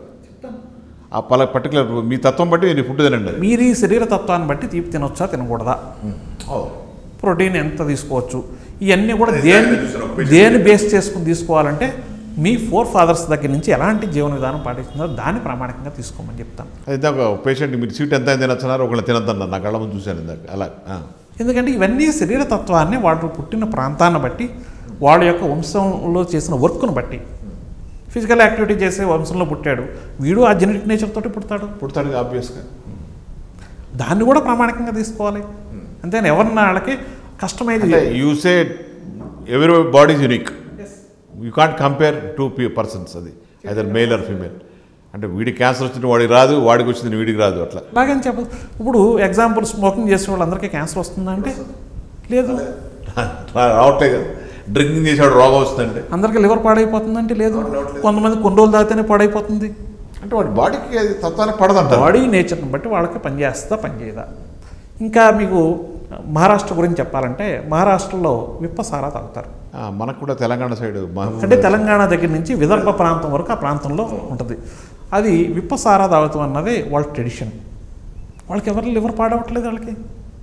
ఆ పల పర్టికులర్ మీ తత్వం బట్టి మీరు ఫుడ్ తినండి అది. మీరు ఈ శరీర తత్వాన్ని బట్టి తీపి తినొచ్చా తినకూడదా ఓ. ప్రోటీన్ ఎంత తీసుకోవచ్చు ఇవన్నీ కూడా దేన్ని దేన్ని బేస్ చేసుకుని తీసుకోవాలంటే మీ ఫోర్ ఫాదర్స్ దగ్గర నుంచి ఎలాంటి జీవన విధానం పాటిస్తుందో దాన్ని ప్రామాణికంగా తీసుకోమని చెప్తాను అది ఇందాక పేషెంట్ మీరు స్వీట్ ఎంత తినొచ్చన్నారు ఒకళ్ళు తినద్దన్నారు నా కళ్ళ ముందు చూశాను ఇందాక అలా ఆ. ఎందుకంటే ఇవన్నీ శరీర తత్వాన్ని వాళ్ళు పుట్టిన ప్రాంతాన్ని బట్టి వాళ్ళ యొక్క వంశంలో చేసిన వర్క్ను బట్టి ఫిజికల్ యాక్టివిటీ చేసే వంశంలో పుట్టాడు వీడు ఆ జెనెటిక్ నేచర్ తోటి పుడతాడు పుడతాడు ఆబ్వియస్గా దాన్ని కూడా ప్రామాణికంగా తీసుకోవాలి అంతేనా ఎవరిన వాళ్ళకి కస్టమైజ్ అంటే యూ సే ఎవరి body unique you can't compare two persons అది ఐదర్ మేల్ ఆర్ ఫీమేల్ అంటే వీడికి క్యాన్సర్ వచ్చింది వాడికి రాదు వాడికి వచ్చింది వీడికి రాదు అట్లా అలాగని చెప్పదు ఇప్పుడు ఎగ్జాంపుల్ స్మోకింగ్ చేసే వాళ్ళందరికీ క్యాన్సర్ వస్తుందా అంటే లేదు రావట్లే కదా డ్రింకింగ్ చేసేవాడు రోగం వస్తుందంటే అందరికీ లివర్ పాడైపోతుందంటే లేదు కొంతమంది కొన్ని రోజులు తాగితేనే పాడైపోతుంది అంటే వాడి బాడీకి అది తత్వానికి పడదంటారు బాడీ నేచర్ని బట్టి వాళ్ళకి పనిచేస్తుందా పనిచేయదా ఇంకా మీకు మహారాష్ట్ర గురించి చెప్పాలంటే మహారాష్ట్రలో విప్పసారా తాగుతారు ఆ, మనకు కూడా తెలంగాణ సైడ్ అంటే తెలంగాణ దగ్గర నుంచి విదర్భ ప్రాంతం వరకు ఆ ప్రాంతంలో ఉంటుంది అది విప్పసారా తాగుతాం అన్నది వాళ్ళ ట్రెడిషన్ వాళ్ళకి ఎవరు లివర్ పాడవట్లేదు వాళ్ళకి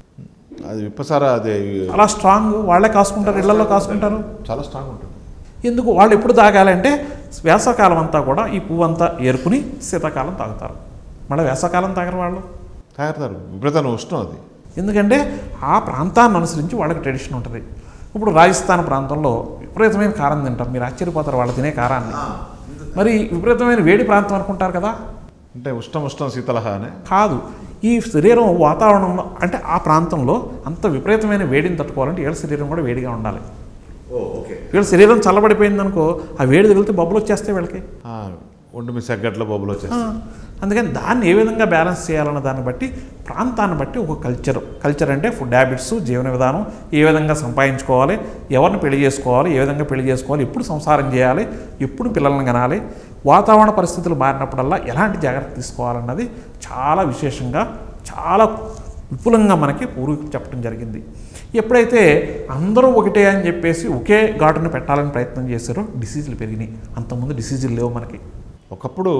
అది విప్పసారా అది అలా స్ట్రాంగ్ వాళ్ళే కాసుకుంటారు ఇళ్లలో కాసుకుంటారు చాలా స్ట్రాంగ్ ఉంటుంది ఎందుకు వాళ్ళు ఎప్పుడు తాగాలంటే వేసవకాలం అంతా కూడా ఈ పువ్వు అంతా ఏరుకుని శీతాకాలం తాగుతారు మళ్ళీ వేసవకాలం తాగరు వాళ్ళు తాగుతారు విపరీతమైన ఉష్ణం అది ఎందుకంటే ఆ ప్రాంతాన్ని అనుసరించి వాళ్ళకి ట్రెడిషన్ ఉంటుంది ఇప్పుడు రాజస్థాన్ ప్రాంతంలో విపరీతమైన కారం తింటారు మీరు ఆశ్చర్యపోతారు వాళ్ళు తినే కారాన్ని మరి విపరీతమైన వేడి ప్రాంతం అనుకుంటారు కదా అంటే ఉష్ణం ఉష్ణం శీతలహ అనే కాదు ఈ శరీరం వాతావరణంలో అంటే ఆ ప్రాంతంలో అంత విపరీతమైన వేడిని తట్టుకోవాలంటే వీళ్ళ శరీరం కూడా వేడిగా ఉండాలి ఓకే వీళ్ళ శరీరం చల్లబడిపోయింది అనుకో ఆ వేడి తగిలితే బొబ్బలు వచ్చేస్తాయి వీళ్ళకి ఒంటి మీ సెగ్గట్ల బొబ్బులు ఆ, వచ్చేస్తాయి అందుకని దాన్ని ఏ విధంగా బ్యాలెన్స్ చేయాలన్న దాన్ని బట్టి ప్రాంతాన్ని బట్టి ఒక కల్చర్ కల్చర్ అంటే ఫుడ్ హ్యాబిట్స్ జీవన విధానం ఏ విధంగా సంపాదించుకోవాలి ఎవరిని పెళ్లి చేసుకోవాలి ఏ విధంగా పెళ్లి చేసుకోవాలి ఎప్పుడు సంసారం చేయాలి ఎప్పుడు పిల్లల్ని కనాలి వాతావరణ పరిస్థితులు మారినప్పుడల్లా ఎలాంటి జాగ్రత్త తీసుకోవాలన్నది చాలా విశేషంగా చాలా విపులంగా మనకి పూర్వీకులు చెప్పడం జరిగింది ఎప్పుడైతే అందరూ ఒకటే అని చెప్పేసి ఒకే ఘాటును పెట్టాలని ప్రయత్నం చేశారో డిసీజులు పెరిగినాయి అంతకుముందు డిసీజులు లేవు మనకి ఒకప్పుడు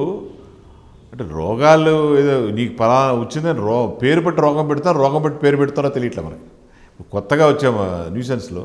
అంటే రోగాలు ఏదో నీకు పలానా వచ్చిందని రో పేరు పెట్టి రోగం పెడతారు రోగం పెట్టి పేరు పెడతారో తెలియట్లే మనకి కొత్తగా వచ్చాము న్యూసెన్స్లో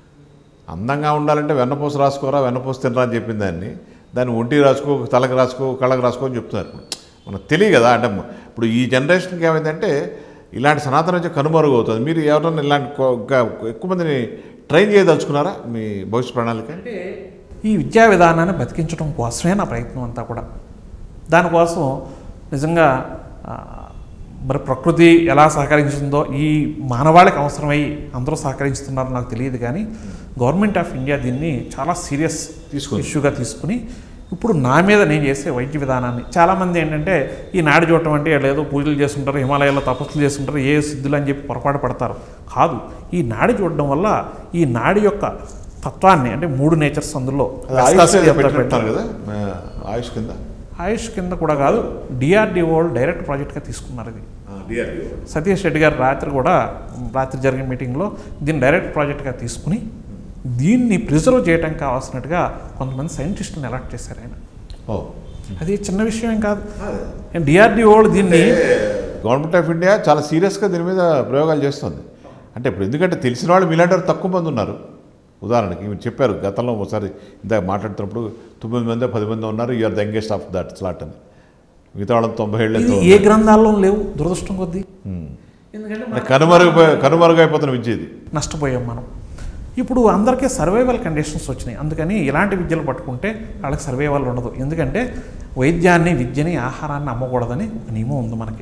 అందంగా ఉండాలంటే వెన్నపూస రాసుకోరా వెన్నపూస తినరా అని చెప్పింది దాన్ని దాన్ని ఒంటి రాసుకో తలకు రాసుకో కళ్ళకు రాసుకో అని చెప్తున్నారు ఇప్పుడు మనకు తెలియదు కదా అంటే ఇప్పుడు ఈ జనరేషన్కి ఏమైందంటే ఇలాంటి సనాతన విద్య కనుమరుగు అవుతుంది మీరు ఎవరైనా ఇలాంటి కొ- ఇంకా ఎక్కువ మందిని ట్రైన్ చేయదలుచుకున్నారా మీ భవిష్యత్ ప్రణాళిక అంటే ఈ విద్యా విధానాన్ని బతికించడం కోసమే నా ప్రయత్నం అంతా కూడా దానికోసం నిజంగా ఆ, మరి ప్రకృతి ఎలా సహకరించిందో ఈ మానవాళికి అవసరమై అందరూ సహకరిస్తున్నారో నాకు తెలియదు కానీ గవర్నమెంట్ ఆఫ్ ఇండియా దీన్ని చాలా సీరియస్ తీసుకుంది. ఇష్యూగా తీసుకుని ఇప్పుడు నా మీద నేను చేసే వైద్య విధానాన్ని చాలామంది ఏంటంటే ఈ నాడి చూడటం అంటే ఏదో పూజలు చేసుకుంటారు హిమాలయాల్లో తపస్సులు చేసుకుంటారు ఏ సిద్ధులు అని చెప్పి పొరపాటు పడతారు కాదు ఈ నాడి చూడడం వల్ల ఈ నాడి యొక్క తత్వాన్ని అంటే మూడు నేచర్స్ అందులో అది ఆయుష్ ఏదో పెట్టినట్టున్నారు కదా ఆ, ఆయుష్ కింద ఆయుష్ కింద కూడా కాదు డిఆర్డిఓ వాళ్ళు డైరెక్ట్ ప్రాజెక్ట్గా తీసుకున్నారు ఇది సతీష్ రెడ్డి గారు రాత్రి కూడా రాత్రి జరిగిన మీటింగ్లో దీన్ని డైరెక్ట్ ప్రాజెక్ట్గా తీసుకుని దీన్ని ప్రిజర్వ్ చేయడానికి కావాల్సినట్టుగా కొంతమంది సైంటిస్టులను ఎలక్ట్ చేశారు ఆయన ఓ అది చిన్న విషయం ఏం కాదు డిఆర్డిఓ వాళ్ళు దీన్ని గవర్నమెంట్ ఆఫ్ ఇండియా చాలా సీరియస్గా దీని మీద ప్రయోగాలు చేస్తుంది అంటే ఇప్పుడు ఎందుకంటే తెలిసిన వాళ్ళు మీలాంటి వారు తక్కువ మంది ఉన్నారు ఉదాహరణకి మీరు చెప్పారు గతంలో ఒకసారి ఇందాక మాట్లాడుతున్నప్పుడు తొమ్మిది మంది పది మంది ఉన్నారు you are the youngest of that slot అని మిగతా వాళ్ళని తొంభై ఏళ్ళు ఇది ఎంతో ఏ గ్రంథాల్లో లేవు దురదృష్టం కొద్దీ ఎందుకంటే అంటే కనుమరుగు కనుమరుగైపోతున్న విద్య ఇది నష్టపోయాం మనం ఇప్పుడు అందరికీ సర్వైవల్ కండిషన్స్ వచ్చినాయి అందుకని ఇలాంటి విద్యలు పట్టుకుంటే వాళ్ళకి సర్వైవల్ ఉండదు ఎందుకంటే వైద్యాన్ని విద్యని ఆహారాన్ని అమ్మకూడదని ఒక నియమం ఉంది మనకి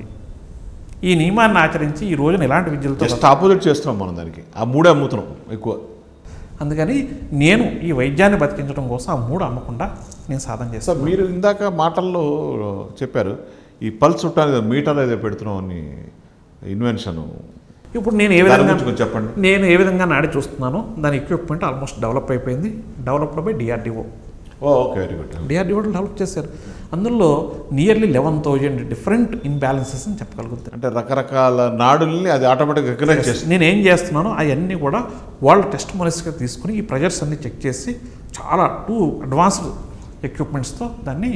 ఈ నియమాన్ని ఆచరించి ఈ రోజున ఇలాంటి విద్యలతో జస్ట్ ఆపోజిట్ చేస్తున్నాం మనం దానికి ఆ మూడే అమ్ముతున్నాం ఎక్కువ అందుకని నేను ఈ వైద్యాన్ని బతికించడం కోసం ఆ మూడు అమ్మకుండా నేను సాధన సో చేస్తాను మీరు ఇందాక మాటల్లో చెప్పారు ఈ పల్స్ చుట్టానికి మీటర్ ఏదో పెడుతున్నాం అని ఇన్వెన్షన్ ఇప్పుడు నేను ఏ దాని విధంగా గురించి కొంచెం చెప్పండి నేను ఏ విధంగా నాడి చూస్తున్నానో దాని ఎక్విప్మెంట్ ఆల్మోస్ట్ డెవలప్ అయిపోయింది developed by DRDO oh okay very good DRDO develop చేశారు అందులో nearly eleven thousand different imbalances అని చెప్పగలుగుతాను అంటే రకరకాల నాడుల్ని అది ఆటోమేటిక్ రికగ్నైజ్ చేస్తుంది నేను ఏం చేస్తున్నానో అవన్నీ కూడా వాళ్ళ టెస్ట్ మొనిస్గా తీసుకుని ఈ ప్రెజర్స్ అన్ని చెక్ చేసి చాలా టూ అడ్వాన్స్డ్ ఎక్విప్మెంట్స్తో దాన్ని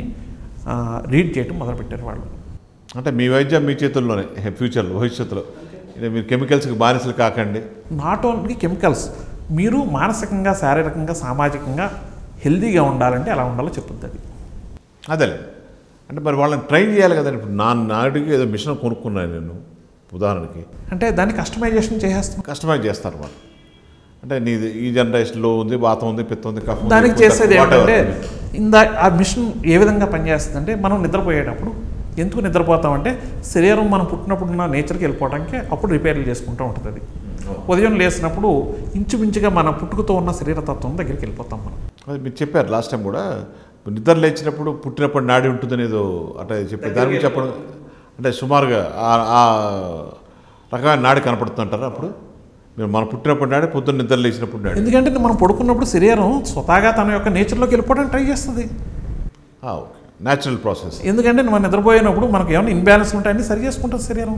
రీడ్ చేయడం మొదలుపెట్టారు వాళ్ళు అంటే మీ వైద్యం మీ చేతుల్లోనే ఫ్యూచర్లో భవిష్యత్తులో ఇది మీరు కెమికల్స్కి బానిసలు కాకండి నాట్ ఓన్లీ కెమికల్స్ మీరు మానసికంగా శారీరకంగా సామాజికంగా హెల్దీగా ఉండాలంటే ఎలా ఉండాలో చెప్పుద్ది అది అదేలే అంటే మరి వాళ్ళని ట్రైన్ చేయాలి కదండి ఇప్పుడు నా నాటికి ఏదో మిషన్ కొనుక్కున్నాను నేను ఉదాహరణకి అంటే దాన్ని కస్టమైజేషన్ చేసేస్తాం కస్టమైజ్ చేస్తారు వాళ్ళు అంటే నీది ఈ జనరేషన్లో ఉంది బాతం ఉంది పిత్తం ఉంది కఫం ఉంది, దానికి కుట్ట, చేసేది whatever. ఏంటంటే ఇందా ఆ మిషన్ ఏ విధంగా పనిచేస్తుందంటే మనం నిద్రపోయేటప్పుడు ఎందుకు నిద్రపోతామంటే శరీరం మనం పుట్టినప్పుడు ఉన్న నేచర్కి వెళ్ళిపోవడానికి అప్పుడు రిపేర్లు చేసుకుంటూ ఉంటుంది అది ఉదయం లేసినప్పుడు ఇంచుమించుగా మన పుట్టుకతో ఉన్న శరీరతత్వం దగ్గరికి వెళ్ళిపోతాం మనం అది మీరు చెప్పారు లాస్ట్ టైం కూడా నిద్ర లేచినప్పుడు పుట్టినప్పుడు నాడి ఉంటుందని ఏదో అంటే చెప్పారు దాని గురించి చెప్పడం అంటే సుమారుగా ఆ- ఆ రకమైన నాడి కనపడుతుంటారు అప్పుడు మీరు మనం పుట్టినప్పుడు నాడి పొద్దున్న నిద్ర లేచినప్పుడు నాడి ఎందుకంటే మనం పడుకున్నప్పుడు శరీరం స్వతహాగా తన యొక్క నేచర్లోకి వెళ్ళిపోవడానికి ట్రై చేస్తుంది ఆ, ఓకే న్యాచురల్ ప్రాసెస్ ఎందుకంటే మనం నిద్రపోయినప్పుడు మనకు ఏమైనా ఇంబ్యాలెన్స్ ఉంటాయని సరి చేసుకుంటుంది శరీరం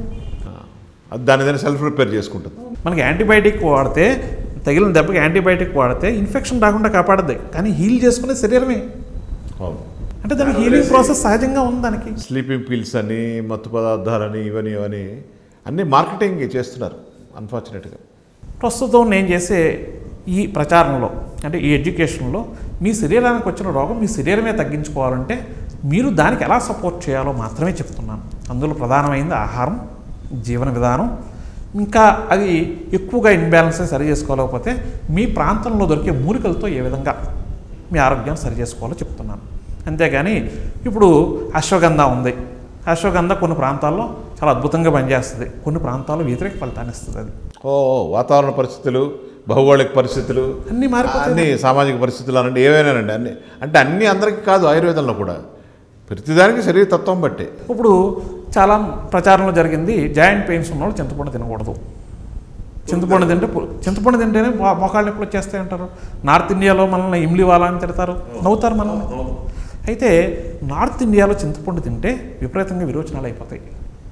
అది దాని ఏదైనా సెల్ఫ్ రిపేర్ చేసుకుంటుంది మనకి యాంటీబయాటిక్ వాడితే తగిలిన దెబ్బకి యాంటీబయాటిక్ వాడితే ఇన్ఫెక్షన్ రాకుండా కాపాడద్ది కానీ హీల్ చేసుకునే శరీరమే అవును అంటే దానికి హీలింగ్ ప్రాసెస్ సహజంగా ఉంది దానికి స్లీపింగ్ పిల్స్ అని మత్తు పదార్థాలని ఇవని ఇవని అన్నీ మార్కెటింగ్ చేస్తున్నారు అన్ఫార్చునేట్గా ప్రస్తుతం నేను చేసే ఈ ప్రచారంలో అంటే ఈ ఎడ్యుకేషన్లో మీ శరీరానికి వచ్చిన రోగం మీ శరీరమే తగ్గించుకోవాలంటే మీరు దానికి ఎలా సపోర్ట్ చేయాలో మాత్రమే చెప్తున్నాను అందులో ప్రధానమైనది ఆహారం జీవన విధానం ఇంకా అది ఎక్కువగా ఇన్బ్యాలెన్స్ సరి చేసుకోలేకపోతే మీ ప్రాంతంలో దొరికే మూలికలతో ఏ విధంగా మీ ఆరోగ్యాన్ని సరి చేసుకోవాలో చెప్తున్నాను అంతేగాని ఇప్పుడు అశ్వగంధ ఉంది అశ్వగంధ కొన్ని ప్రాంతాల్లో చాలా అద్భుతంగా పనిచేస్తుంది కొన్ని ప్రాంతాల్లో వ్యతిరేక ఫలితాన్ని ఇస్తుంది అది ఓ వాతావరణ పరిస్థితులు భౌగోళిక పరిస్థితులు అన్నీ మారిపోతాయి అన్ని సామాజిక పరిస్థితులు అనండి ఏవైనానండి అన్ని అంటే అన్ని అందరికీ కాదు ఆయుర్వేదంలో కూడా ప్రతిదానికి శరీర తత్వం బట్టే ఇప్పుడు చాలా ప్రచారంలో జరిగింది జాయింట్ పెయిన్స్ ఉన్నవాళ్ళు చింతపండు తినకూడదు చింతపండు తింటే పు- చింతపండు తింటేనే మో- మోకాళ్ళు నొప్పులు వచ్చేస్తాయి అంటారు నార్త్ ఇండియాలో మనల్ని ఇమ్లి వాళ్ళ అని తిడతారు నవ్వుతారు మనల్ని అయితే నార్త్ ఇండియాలో చింతపండు తింటే విపరీతంగా విరోచనాలు అయిపోతాయి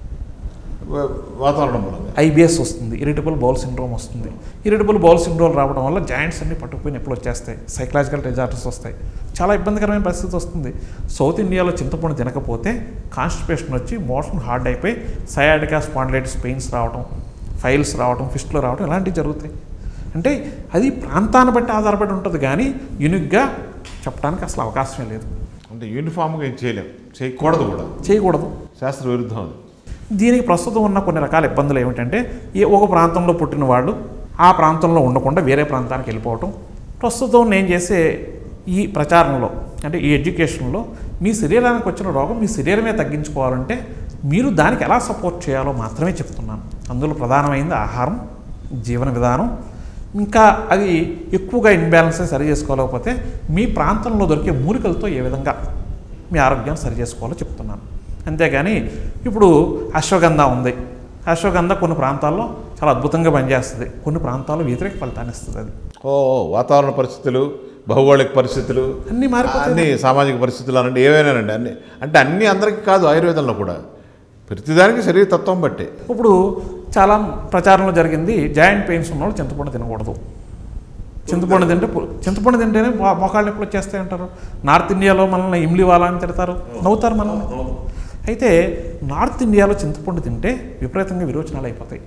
వా- వాతావరణం మూలంగా ఐబిఎస్ వస్తుంది ఇరిటబుల్ బౌల్ సిండ్రోమ్ వస్తుంది ఇరిటబుల్ బౌల్ సిండ్రోమ్ రావడం వల్ల జాయింట్స్ అన్ని పట్టుకుపోయి నొప్పులు వచ్చేస్తాయి సైకలాజికల్ డిజార్డర్స్ వస్తాయి చాలా ఇబ్బందికరమైన పరిస్థితి వస్తుంది సౌత్ ఇండియాలో చింతపండు తినకపోతే కాన్స్టిపేషన్ వచ్చి మోషన్ హార్డ్ అయిపోయి సయాటికా స్పాండిలైటిస్ పెయిన్స్ రావడం ఫైల్స్ రావడం ఫిస్టులు రావడం ఇలాంటివి జరుగుతాయి అంటే అది ప్రాంతాన్ని బట్టి ఆధారపడి ఉంటుంది కానీ యూనిక్గా చెప్పడానికి అసలు అవకాశమే లేదు అంటే యూనిఫామ్గా ఏం చేయలేం చేయకూడదు కూడా చేయకూడదు శాస్త్ర విరుద్ధం అది దీనికి ప్రస్తుతం ఉన్న కొన్ని రకాల ఇబ్బందులు ఏమిటంటే ఏ ఒక ప్రాంతంలో పుట్టిన వాళ్ళు ఆ ప్రాంతంలో ఉండకుండా వేరే ప్రాంతానికి వెళ్ళిపోవటం ప్రస్తుతం నేను చేసే ఈ ప్రచారంలో అంటే ఈ ఎడ్యుకేషన్లో మీ శరీరానికి వచ్చిన రోగం మీ శరీరమే తగ్గించుకోవాలంటే మీరు దానికి ఎలా సపోర్ట్ చేయాలో మాత్రమే చెప్తున్నాను అందులో ప్రధానమైనది ఆహారం జీవన విధానం ఇంకా అది ఎక్కువగా ఇన్బ్యాలెన్స్ సరి చేసుకోలేకపోతే మీ ప్రాంతంలో దొరికే మూలికలతో ఏ విధంగా మీ ఆరోగ్యాన్ని సరి చేసుకోవాలో చెప్తున్నాను అంతేగాని ఇప్పుడు అశ్వగంధ ఉంది అశ్వగంధ కొన్ని ప్రాంతాల్లో చాలా అద్భుతంగా పనిచేస్తుంది కొన్ని ప్రాంతాల్లో వ్యతిరేక ఫలితాన్ని ఇస్తుంది అది ఓ వాతావరణ పరిస్థితులు భౌగోళిక పరిస్థితులు అన్నీ మారిపోతాయి అన్ని సామాజిక పరిస్థితులు అనండి ఏవైనానండి అన్ని అంటే అన్ని అందరికీ కాదు ఆయుర్వేదంలో కూడా ప్రతిదానికి శరీర తత్వం బట్టే ఇప్పుడు చాలా ప్రచారంలో జరిగింది జాయింట్ పెయిన్స్ ఉన్నవాళ్ళు చింతపండు తినకూడదు చింతపండు తింటే పు- చింతపండు తింటేనే మో- మోకాళ్ళు నొప్పులు వచ్చేస్తాయి అంటారు నార్త్ ఇండియాలో మనల్ని ఇమ్లి వాళ్ళ అని తిడతారు నవ్వుతారు మనల్ని అయితే నార్త్ ఇండియాలో చింతపండు తింటే విపరీతంగా విరోచనాలు అయిపోతాయి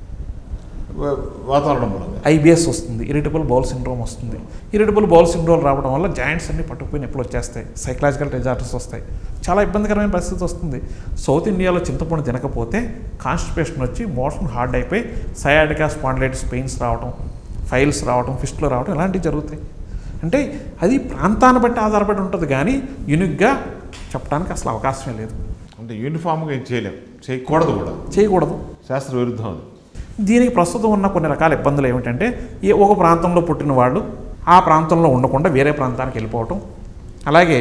వా- వాతావరణం మూలంగా ఐబిఎస్ వస్తుంది ఇరిటబుల్ బౌల్ సిండ్రోమ్ వస్తుంది ఇరిటబుల్ బౌల్ సిండ్రోమ్ రావడం వల్ల జాయింట్స్ అన్ని పట్టుకుపోయి నొప్పులు వచ్చేస్తాయి సైకలాజికల్ డిజార్డర్స్ వస్తాయి చాలా ఇబ్బందికరమైన పరిస్థితి వస్తుంది సౌత్ ఇండియాలో చింతపండు తినకపోతే కాన్స్టిపేషన్ వచ్చి మోషన్ హార్డ్ అయిపోయి సయాటికా స్పాండిలైటిస్ పెయిన్స్ రావడం ఫైల్స్ రావడం ఫిస్ట్లో రావడం ఇలాంటివి జరుగుతాయి అంటే అది ప్రాంతాన్ని బట్టి ఆధారపడి ఉంటుంది కానీ యూనిక్గా చెప్పడానికి అసలు అవకాశమే లేదు అంటే యూనిఫామ్గా ఏం చేయలేం చేయకూడదు కూడా చేయకూడదు శాస్త్ర విరుద్ధం అది దీనికి ప్రస్తుతం ఉన్న కొన్ని రకాల ఇబ్బందులు ఏమిటంటే ఏ ఒక ప్రాంతంలో పుట్టిన వాళ్ళు ఆ ప్రాంతంలో ఉండకుండా వేరే ప్రాంతానికి వెళ్ళిపోవటం అలాగే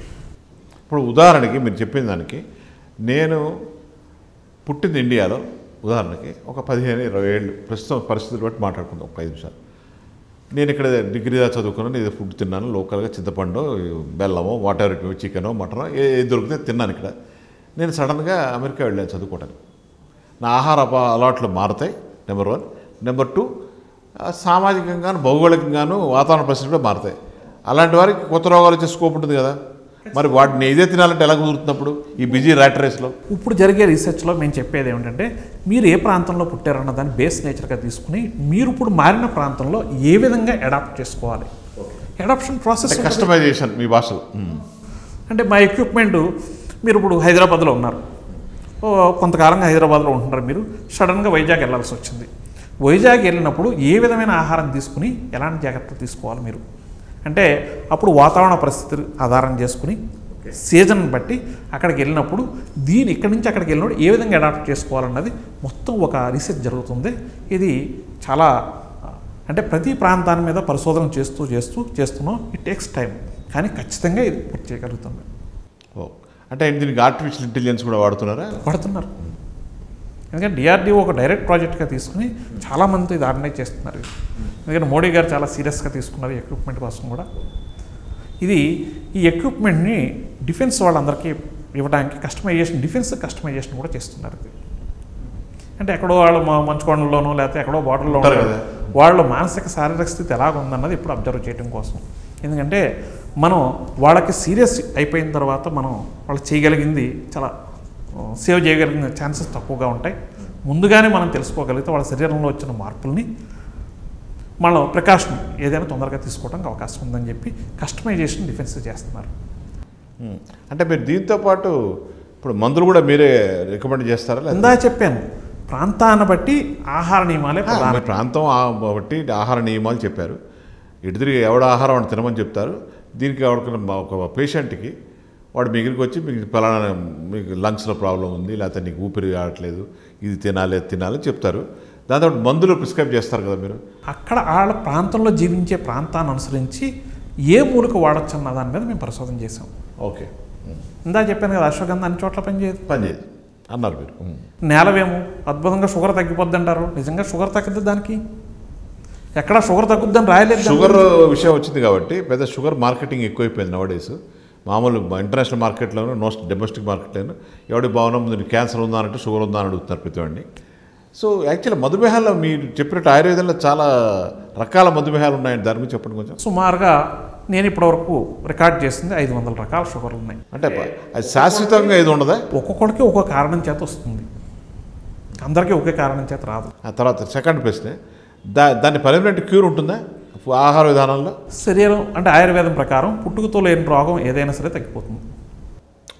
ఇప్పుడు ఉదాహరణకి మీరు చెప్పిన దానికి నేను పుట్టింది ఇండియాలో ఉదాహరణకి ఒక పదిహేను ఇరవై ఏళ్ళు ప్రస్తుతం పరిస్థితులు బట్టి మాట్లాడుకుందాం ఒక ఐదు నిమిషాలు నేను ఇక్కడ డిగ్రీ దాకా చదువుకున్నాను ఇది ఫుడ్ తిన్నాను లోకల్గా చింతపండు బెల్లమో వాట్ ఎవర్ ఇట్ చికెనో మటనో ఏ ఏది దొరికితే తిన్నాను ఇక్కడ నేను సడన్గా అమెరికా వెళ్ళాను చదువుకోవడానికి నా ఆహార అప- అలవాట్లు మారుతాయి నెంబర్ వన్ నెంబర్ టూ ఆ, సామాజికంగాను భౌగోళికంగాను వాతావరణ పరిస్థితులు కూడా మారుతాయి అలాంటి వారికి కొత్త రోగాలు వచ్చే స్కోప్ ఉంటుంది కదా మరి వాటిని ఇదే తినాలంటే ఎలా కుదురుతున్నప్పుడు ఈ బిజీ ర్యాట్ రేస్లో ఇప్పుడు జరిగే రీసెర్చ్లో మేము చెప్పేది ఏమిటంటే మీరు ఏ ప్రాంతంలో పుట్టారన్న దాన్ని బేస్ నేచర్గా తీసుకుని మీరు ఇప్పుడు మారిన ప్రాంతంలో ఏ విధంగా అడాప్ట్ చేసుకోవాలి అడాప్షన్ ప్రాసెస్ ఉంటుంది. కస్టమైజేషన్ మీ భాషలో మ్మ్. అంటే మా ఎక్విప్మెంట్ మీరు ఇప్పుడు హైదరాబాద్లో ఉన్నారు ఓ, కొంతకాలంగా హైదరాబాద్లో ఉంటున్నారు మీరు సడన్గా వైజాగ్ వెళ్ళాల్సి వచ్చింది వైజాగ్ వెళ్ళినప్పుడు ఏ విధమైన ఆహారం తీసుకుని ఎలాంటి జాగ్రత్తలు తీసుకోవాలి మీరు అంటే అప్పుడు వాతావరణ పరిస్థితులు ఆధారం చేసుకుని సీజన్ బట్టి అక్కడికి వెళ్ళినప్పుడు దీని ఇక్కడి నుంచి అక్కడికి వెళ్ళినప్పుడు ఏ విధంగా అడాప్ట్ చేసుకోవాలన్నది మొత్తం ఒక రీసెర్చ్ జరుగుతుంది ఇది చాలా అంటే ప్రతి ప్రాంతాన్ని మీద పరిశోధన చేస్తూ చేస్తూ చేస్తున్నాం ఇట్ టేక్స్ టైం కానీ ఖచ్చితంగా ఇది పూర్తి చేయగలుగుతుంది ఓ అంటే దీనికి ఆర్టిఫిషియల్ ఇంటెలిజెన్స్ కూడా వాడుతున్నారా పడుతున్నారు ఎందుకంటే డిఆర్డిఓ ఒక డైరెక్ట్ ప్రాజెక్ట్గా తీసుకుని చాలామంది ఇది ఆర్గనైజ్ చేస్తున్నారు ఎందుకంటే మోడీ గారు చాలా సీరియస్గా తీసుకున్నారు ఈ ఎక్విప్మెంట్ కోసం కూడా ఇది ఈ ఎక్విప్మెంట్ని డిఫెన్స్ వాళ్ళందరికీ ఇవ్వడానికి కస్టమైజేషన్ డిఫెన్స్ కస్టమైజేషన్ కూడా చేస్తున్నారు ఇది అంటే ఎక్కడో వాళ్ళు మా- మంచు కొండల్లోనో లేకపోతే ఎక్కడో బాటిల్లో ఉంటారు ఉంటారు కదా. వాళ్ళ మానసిక శారీరక స్థితి ఎలాగ ఉందన్నది ఇప్పుడు అబ్జర్వ్ చేయడం కోసం ఎందుకంటే మనం వాళ్ళకి సీరియస్ అయిపోయిన తర్వాత మనం వాళ్ళు చేయగలిగింది చాలా సేవ్ చేయగలిగిన ఛాన్సెస్ తక్కువగా ఉంటాయి ముందుగానే మనం తెలుసుకోగలిగితే వాళ్ళ శరీరంలో వచ్చిన మార్పుల్ని మనం ప్రికాషన్ ఏదైనా తొందరగా తీసుకోవడానికి అవకాశం ఉందని చెప్పి కస్టమైజేషన్ డిఫెన్స్ చేస్తున్నారు మ్మ్. అంటే మీరు దీంతో పాటు ఇప్పుడు మందులు కూడా మీరే రికమెండ్ చేస్తారా లేదా ఇందా చెప్పాను ప్రాంతాన్ని బట్టి ఆహార నియమాలే ఆ, ప్రధానం మీ ప్రాంతం ఆ- బట్టి ఆహార నియమాలు చెప్పారు ఇటు తిరిగి ఎవడ ఆహారం వాడు తినమని చెప్తారు దీనికి ఎవరికైనా ఒక పేషెంట్కి వాడు మీ దగ్గరికి వచ్చి మీకు ఫలానా మీకు లంగ్స్లో ప్రాబ్లం ఉంది లేకపోతే నీకు ఊపిరి రావట్లేదు ఇది తినాలి అది తినాలి అని చెప్తారు దాంతో మందులు ప్రిస్క్రైబ్ చేస్తారు కదా మీరు అక్కడ వాళ్ళ ప్రాంతంలో జీవించే ప్రాంతాన్ని అనుసరించి ఏ మూలిక వాడచ్చు అన్న దాని మీద మేము పరిశోధన చేసాం ఓకే మ్మ్. ఇందా చెప్పాను కదా అశ్వగంధ అన్ని చోట్ల పనిచేయదు పని చేయదు అన్నారు మీరు మ్మ్. నేలవేమో అద్భుతంగా షుగర్ తగ్గిపోద్ది అంటారు నిజంగా షుగర్ తగ్గిద్ది దానికి ఎక్కడ షుగర్ తగ్గుద్దని రాయలేదు దాని షుగర్ విషయం వచ్చింది కాబట్టి పెద్ద షుగర్ మార్కెటింగ్ ఎక్కువైపోయింది నవడేస్ మామూలు ఇంటర్నేషనల్ మార్కెట్లోనూ నో డొమెస్టిక్ మార్కెట్లోనూ ఎవడి భావన ముందు క్యాన్సర్ ఉందా అంటే షుగర్ ఉందా అని అడుగుతున్నారు ప్రతి వాడిని సో యాక్చువల్లీ మధుమేహాల్లో మీరు చెప్పినట్టు ఆయుర్వేదంలో చాలా రకాల మధుమేహాలు ఉన్నాయండి దాని గురించి చెప్పండి కొంచెం సుమారుగా నేను ఇప్పటివరకు రికార్డ్ చేసింది ఐదు వందల రకాల షుగర్లు ఉన్నాయి అంటే అది శాశ్వతంగా ఇది ఉండదా ఒక్కొక్కడికి ఒక్కొక్క కారణం చేత వస్తుంది అందరికీ ఒకే కారణం చేత రాదు ఆ తర్వాత సెకండ్ ప్రశ్న దా దాని పర్మనెంట్ క్యూర్ ఉంటుందా ఆహార విధానంలో శరీరం అంటే ఆయుర్వేదం ప్రకారం పుట్టుకతో లేని రోగం ఏదైనా సరే తగ్గిపోతుంది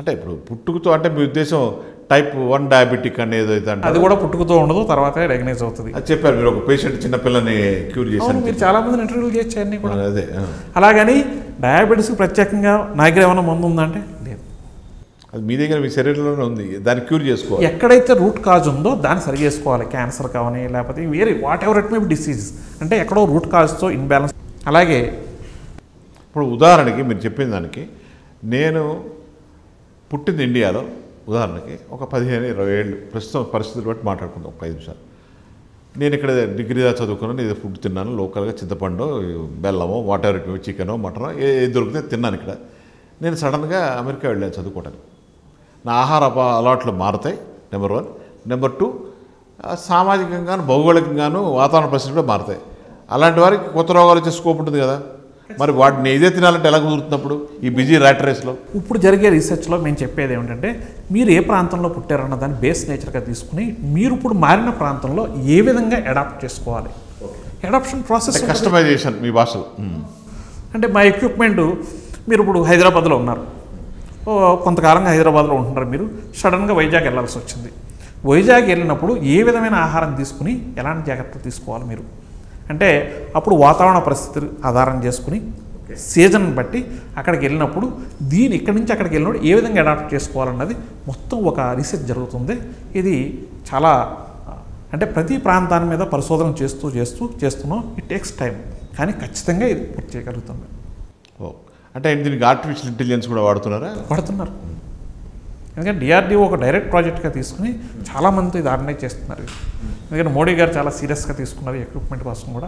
అంటే ఇప్పుడు పుట్టుకతో అంటే మీ ఉద్దేశం టైప్ వన్ డయాబెటిక్ అనేది ఏదైతే అది అంటారు కూడా పుట్టుకతో ఉండదు తర్వాతే డయాగ్నైజ్ అవుతుంది అది చెప్పారు మీరు ఒక పేషెంట్ చిన్న పిల్లని క్యూర్ అవును చేశారు మీరు చాలా మందిని ఇంటర్వ్యూలు చేయొచ్చు అన్నీ కూడా అదే ఆ. అలాగని డయాబెటీస్కి ప్రత్యేకంగా నా దగ్గర ఏమైనా మందు ఉందంటే లేదు అది మీ దగ్గర మీ శరీరంలోనే ఉంది దాన్ని క్యూర్ చేసుకోవాలి ఎక్కడైతే రూట్ కాజ్ ఉందో దాన్ని సరి చేసుకోవాలి క్యాన్సర్ కావని లేకపోతే వేరే whatever it may disease అంటే ఎక్కడో రూట్ కాజ్తో ఇన్బ్యాలెన్స్ అలాగే ఇప్పుడు ఉదాహరణకి మీరు చెప్పిన దానికి నేను పుట్టింది ఇండియాలో ఉదాహరణకి ఒక పదిహేను ఇరవై ఏళ్ళు ప్రస్తుతం పరిస్థితులు బట్టి మాట్లాడుకుందాం ఒక ఐదు నిమిషాలు నేను ఇక్కడ డిగ్రీ దాకా చదువుకున్నాను ఇది ఫుడ్ తిన్నాను లోకల్గా చింతపండు బెల్లమో వాటర్ చికెనో మటనో ఏ ఏది దొరికితే తిన్నాను ఇక్కడ నేను సడన్గా అమెరికా వెళ్ళాను చదువుకోవడానికి నా ఆహార అప- అలవాట్లు మారుతాయి నెంబర్ వన్ నెంబర్ టూ ఆ, సామాజికంగాను భౌగోళికంగాను వాతావరణ పరిస్థితులు కూడా మారుతాయి అలాంటి వారికి కొత్త రోగాలు వచ్చే స్కోప్ ఉంటుంది కదా మరి వాటిని ఇదే తినాలంటే ఎలా కుదురుతున్నప్పుడు ఈ బిజీ ర్యాట్ రేస్లో ఇప్పుడు జరిగే రీసెర్చ్లో మేము చెప్పేది ఏమిటంటే మీరు ఏ ప్రాంతంలో పుట్టారన్న దాన్ని బేస్ నేచర్గా తీసుకుని మీరు ఇప్పుడు మారిన ప్రాంతంలో ఏ విధంగా అడాప్ట్ చేసుకోవాలి అడాప్షన్ ప్రాసెస్ ఉంటుంది. కస్టమైజేషన్ మీ భాషలో మ్మ్. అంటే మా ఎక్విప్మెంట్ మీరు ఇప్పుడు హైదరాబాద్లో ఉన్నారు ఓ కొంతకాలంగా హైదరాబాద్లో ఉంటున్నారు మీరు సడన్గా వైజాగ్ వెళ్ళాల్సి వచ్చింది వైజాగ్ వెళ్ళినప్పుడు ఏ విధమైన ఆహారం తీసుకుని ఎలాంటి జాగ్రత్తలు తీసుకోవాలి మీరు అంటే అప్పుడు వాతావరణ పరిస్థితులు ఆధారం చేసుకుని సీజన్ బట్టి అక్కడికి వెళ్ళినప్పుడు దీని ఇక్కడి నుంచి అక్కడికి వెళ్ళినప్పుడు ఏ విధంగా అడాప్ట్ చేసుకోవాలన్నది మొత్తం ఒక రీసెర్చ్ జరుగుతుంది ఇది చాలా అంటే ప్రతి ప్రాంతాన్ని మీద పరిశోధన చేస్తూ చేస్తూ చేస్తున్నాం ఇట్ టేక్స్ టైం కానీ ఖచ్చితంగా ఇది పూర్తి చేయగలుగుతుంది ఓ అంటే దీనికి ఆర్టిఫిషియల్ ఇంటెలిజెన్స్ కూడా వాడుతున్నారా పడుతున్నారు ఎందుకంటే డిఆర్డిఓ ఒక డైరెక్ట్ ప్రాజెక్ట్గా తీసుకుని చాలామంది ఇది ఆర్గనైజ్ చేస్తున్నారు ఎందుకంటే మోడీ గారు చాలా సీరియస్గా తీసుకున్నారు ఈ ఎక్విప్మెంట్ కోసం కూడా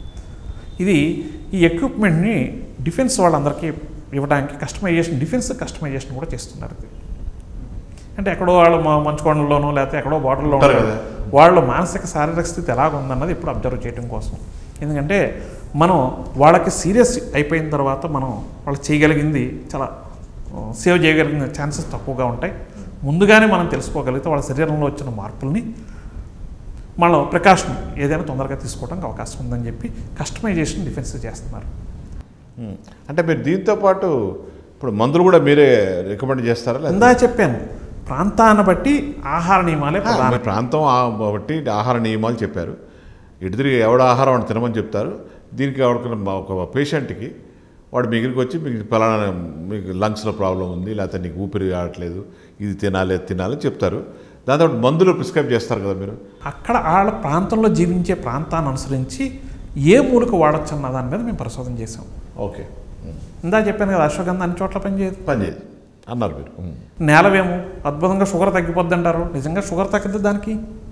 ఇది ఈ ఎక్విప్మెంట్ని డిఫెన్స్ వాళ్ళందరికీ ఇవ్వడానికి కస్టమైజేషన్ డిఫెన్స్ కస్టమైజేషన్ కూడా చేస్తున్నారు ఇది అంటే ఎక్కడో వాళ్ళు మా మంచుకొండలోనో లేకపోతే ఎక్కడో బార్డర్లో ఉంటారు ఉంటారు కదా. వాళ్ళ మానసిక శారీరక స్థితి ఎలాగ ఉందన్నది ఇప్పుడు అబ్జర్వ్ చేయడం కోసం ఎందుకంటే మనం వాళ్ళకి సీరియస్ అయిపోయిన తర్వాత మనం వాళ్ళు చేయగలిగింది చాలా సేవ్ చేయగలిగిన ఛాన్సెస్ తక్కువగా ఉంటాయి ముందుగానే మనం తెలుసుకోగలిగితే వాళ్ళ శరీరంలో వచ్చిన మార్పుల్ని మనం ప్రికాషన్ ఏదైనా తొందరగా తీసుకోవడానికి అవకాశం ఉందని చెప్పి కస్టమైజేషన్ డిఫెన్స్ చేస్తున్నారు మ్మ్. అంటే మీరు దీంతో పాటు ఇప్పుడు మందులు కూడా మీరే రికమెండ్ చేస్తారా లేదా ఇందా చెప్పాను ప్రాంతాన్ని బట్టి ఆహార నియమాలే ఆ, ప్రధానం మీ ప్రాంతం ఆ- బట్టి ఆహార నియమాలు చెప్పారు ఇటు తిరిగి ఎవడ ఆహారం వాడు తినమని చెప్తారు దీనికి ఎవరికైనా ఒక పేషెంట్కి వాడు మీ దగ్గరికి వచ్చి మీకు పలానా మీకు లంగ్స్లో ప్రాబ్లం ఉంది లేకపోతే నీకు ఊపిరి ఆడట్లేదు ఇది తినాలి అది తినాలి అని చెప్తారు దాంతో మందులు ప్రిస్క్రైబ్ చేస్తారు కదా మీరు అక్కడ వాళ్ళ ప్రాంతంలో జీవించే ప్రాంతాన్ని అనుసరించి ఏ మూలిక వాడచ్చు అన్న దాని మీద మేము పరిశోధన చేసాం ఓకే మ్మ్. ఇందా చెప్పాను కదా అశ్వగంధ అన్ని చోట్ల పనిచేయదు పనిచేయదు అన్నారు మీరు మ్మ్. నేలవేమో అద్భుతంగా షుగర్ తగ్గిపోద్ది అంటారు నిజంగా షుగర్ తగ్గిద్ది దానికి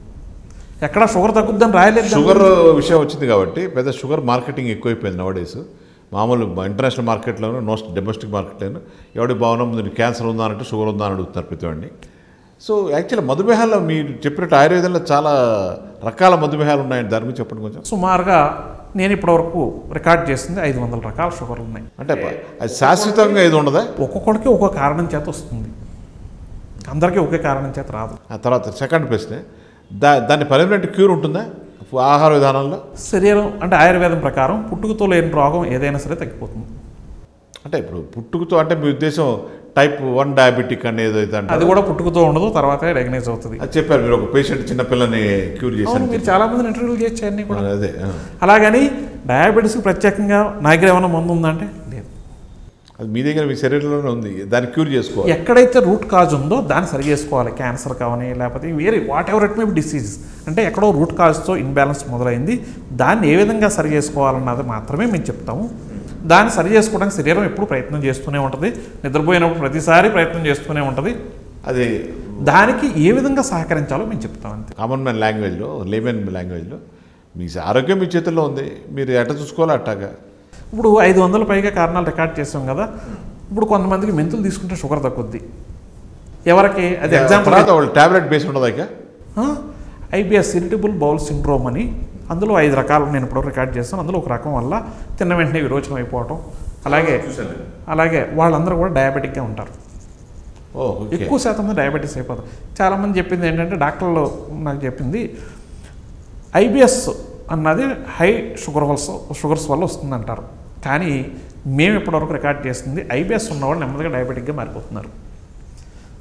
ఎక్కడ షుగర్ తగ్గుద్దని రాయలేదు దానికి. షుగర్ విషయం వచ్చింది కాబట్టి పెద్ద షుగర్ మార్కెటింగ్ ఎక్కువైపోయింది నవడేస్ మామూలు ఇంటర్నేషనల్ మార్కెట్లోనూ నో డొమెస్టిక్ మార్కెట్లోనూ ఎవడి భావన ముందు నీకు క్యాన్సర్ ఉందా అంటే షుగర్ ఉందా అని అడుగుతున్నారు ప్రతి వాడిని సో యాక్చువల్లీ మధుమేహాల్లో మీరు చెప్పినట్టు ఆయుర్వేదంలో చాలా రకాల మధుమేహాలు ఉన్నాయండి దాని గురించి చెప్పండి కొంచెం సుమారుగా నేను ఇప్పటివరకు రికార్డ్ చేసింది ఐదు వందల రకాల షుగర్లు ఉన్నాయి అంటే అది శాశ్వతంగా ఇది ఉండదా ఒక్కొక్కడికి ఒక్కొక్క కారణం చేత వస్తుంది అందరికీ ఒకే కారణం చేత రాదు ఆ తర్వాత సెకండ్ ప్రశ్న దా దాని పర్మనెంట్ క్యూర్ ఉంటుందా ఆహార విధానంలో శరీరం అంటే ఆయుర్వేదం ప్రకారం పుట్టుకతో లేని రోగం ఏదైనా సరే తగ్గిపోతుంది అంటే ఇప్పుడు పుట్టుకతో అంటే మీ ఉద్దేశం టైప్ వన్ డయాబెటిక్ అనేది ఏదైతే అది అంటారు కూడా పుట్టుకతో ఉండదు తర్వాతే డయాగ్నైజ్ అవుతుంది అది చెప్పారు మీరు ఒక పేషెంట్ చిన్న పిల్లని క్యూర్ అవును చేశారు మీరు చాలా మందిని ఇంటర్వ్యూలు చేయొచ్చు అన్నీ కూడా అదే ఆ. అలాగని డయాబెటీస్కి ప్రత్యేకంగా నా దగ్గర ఏమైనా మందు ఉందంటే లేదు అది మీ దగ్గర మీ శరీరంలోనే ఉంది దాన్ని క్యూర్ చేసుకోవాలి ఎక్కడైతే రూట్ కాజ్ ఉందో దాన్ని సరి చేసుకోవాలి క్యాన్సర్ కావని లేకపోతే వేరే whatever it may disease అంటే ఎక్కడో రూట్ కాజ్తో ఇన్బ్యాలెన్స్ మొదలైంది దాన్ని ఏ విధంగా సరి చేసుకోవాలన్నది మాత్రమే మేము చెప్తాము దాన్ని సరి చేసుకోవడానికి శరీరం ఎప్పుడు ప్రయత్నం చేస్తూనే ఉంటుంది నిద్రపోయినప్పుడు ప్రతిసారి ప్రయత్నం చేస్తూనే ఉంటుంది అది దానికి ఏ విధంగా సహకరించాలో మేము చెప్తాం అంతే కామన్ మ్యాన్ లాంగ్వేజ్లో లేమెన్ లాంగ్వేజ్లో మీ ఆరోగ్యం మీ చేతుల్లో ఉంది మీరు ఎట్ట చూసుకోవాలి అట్టాగా ఇప్పుడు ఐదు వందల పైగా కారణాలు రికార్డ్ చేసాం కదా ఇప్పుడు కొంతమందికి మెంతులు తీసుకుంటే షుగర్ తగ్గుద్ది ఎవరికి అది ఎగ్జాంపుల్ తర్వాత వాళ్ళు టాబ్లెట్ బేస్ ఉండదు ఇక ఐబిఎస్ ఇరిటబుల్ బౌల్ సిండ్రోమ్ అని అందులో ఐదు రకాలు నేను ఇప్పుడు రికార్డ్ చేస్తాను అందులో ఒక రకం వల్ల తిన్న వెంటనే విరోచనం అయిపోవటం అలాగే అలాగే వాళ్ళందరూ కూడా డయాబెటిక్గా ఉంటారు ఓ ఓకే ఎక్కువ శాతం మంది డయాబెటీస్ అయిపోతారు చాలామంది చెప్పింది ఏంటంటే డాక్టర్లు నాకు చెప్పింది ఐబిఎస్ అన్నది హై షుగర్ వల్స్ షుగర్స్ వల్ల వస్తుందంటారు కానీ మేము ఇప్పటివరకు రికార్డ్ చేసింది ఐబిఎస్ ఉన్నవాళ్ళు నెమ్మదిగా డయాబెటిక్గా మారిపోతున్నారు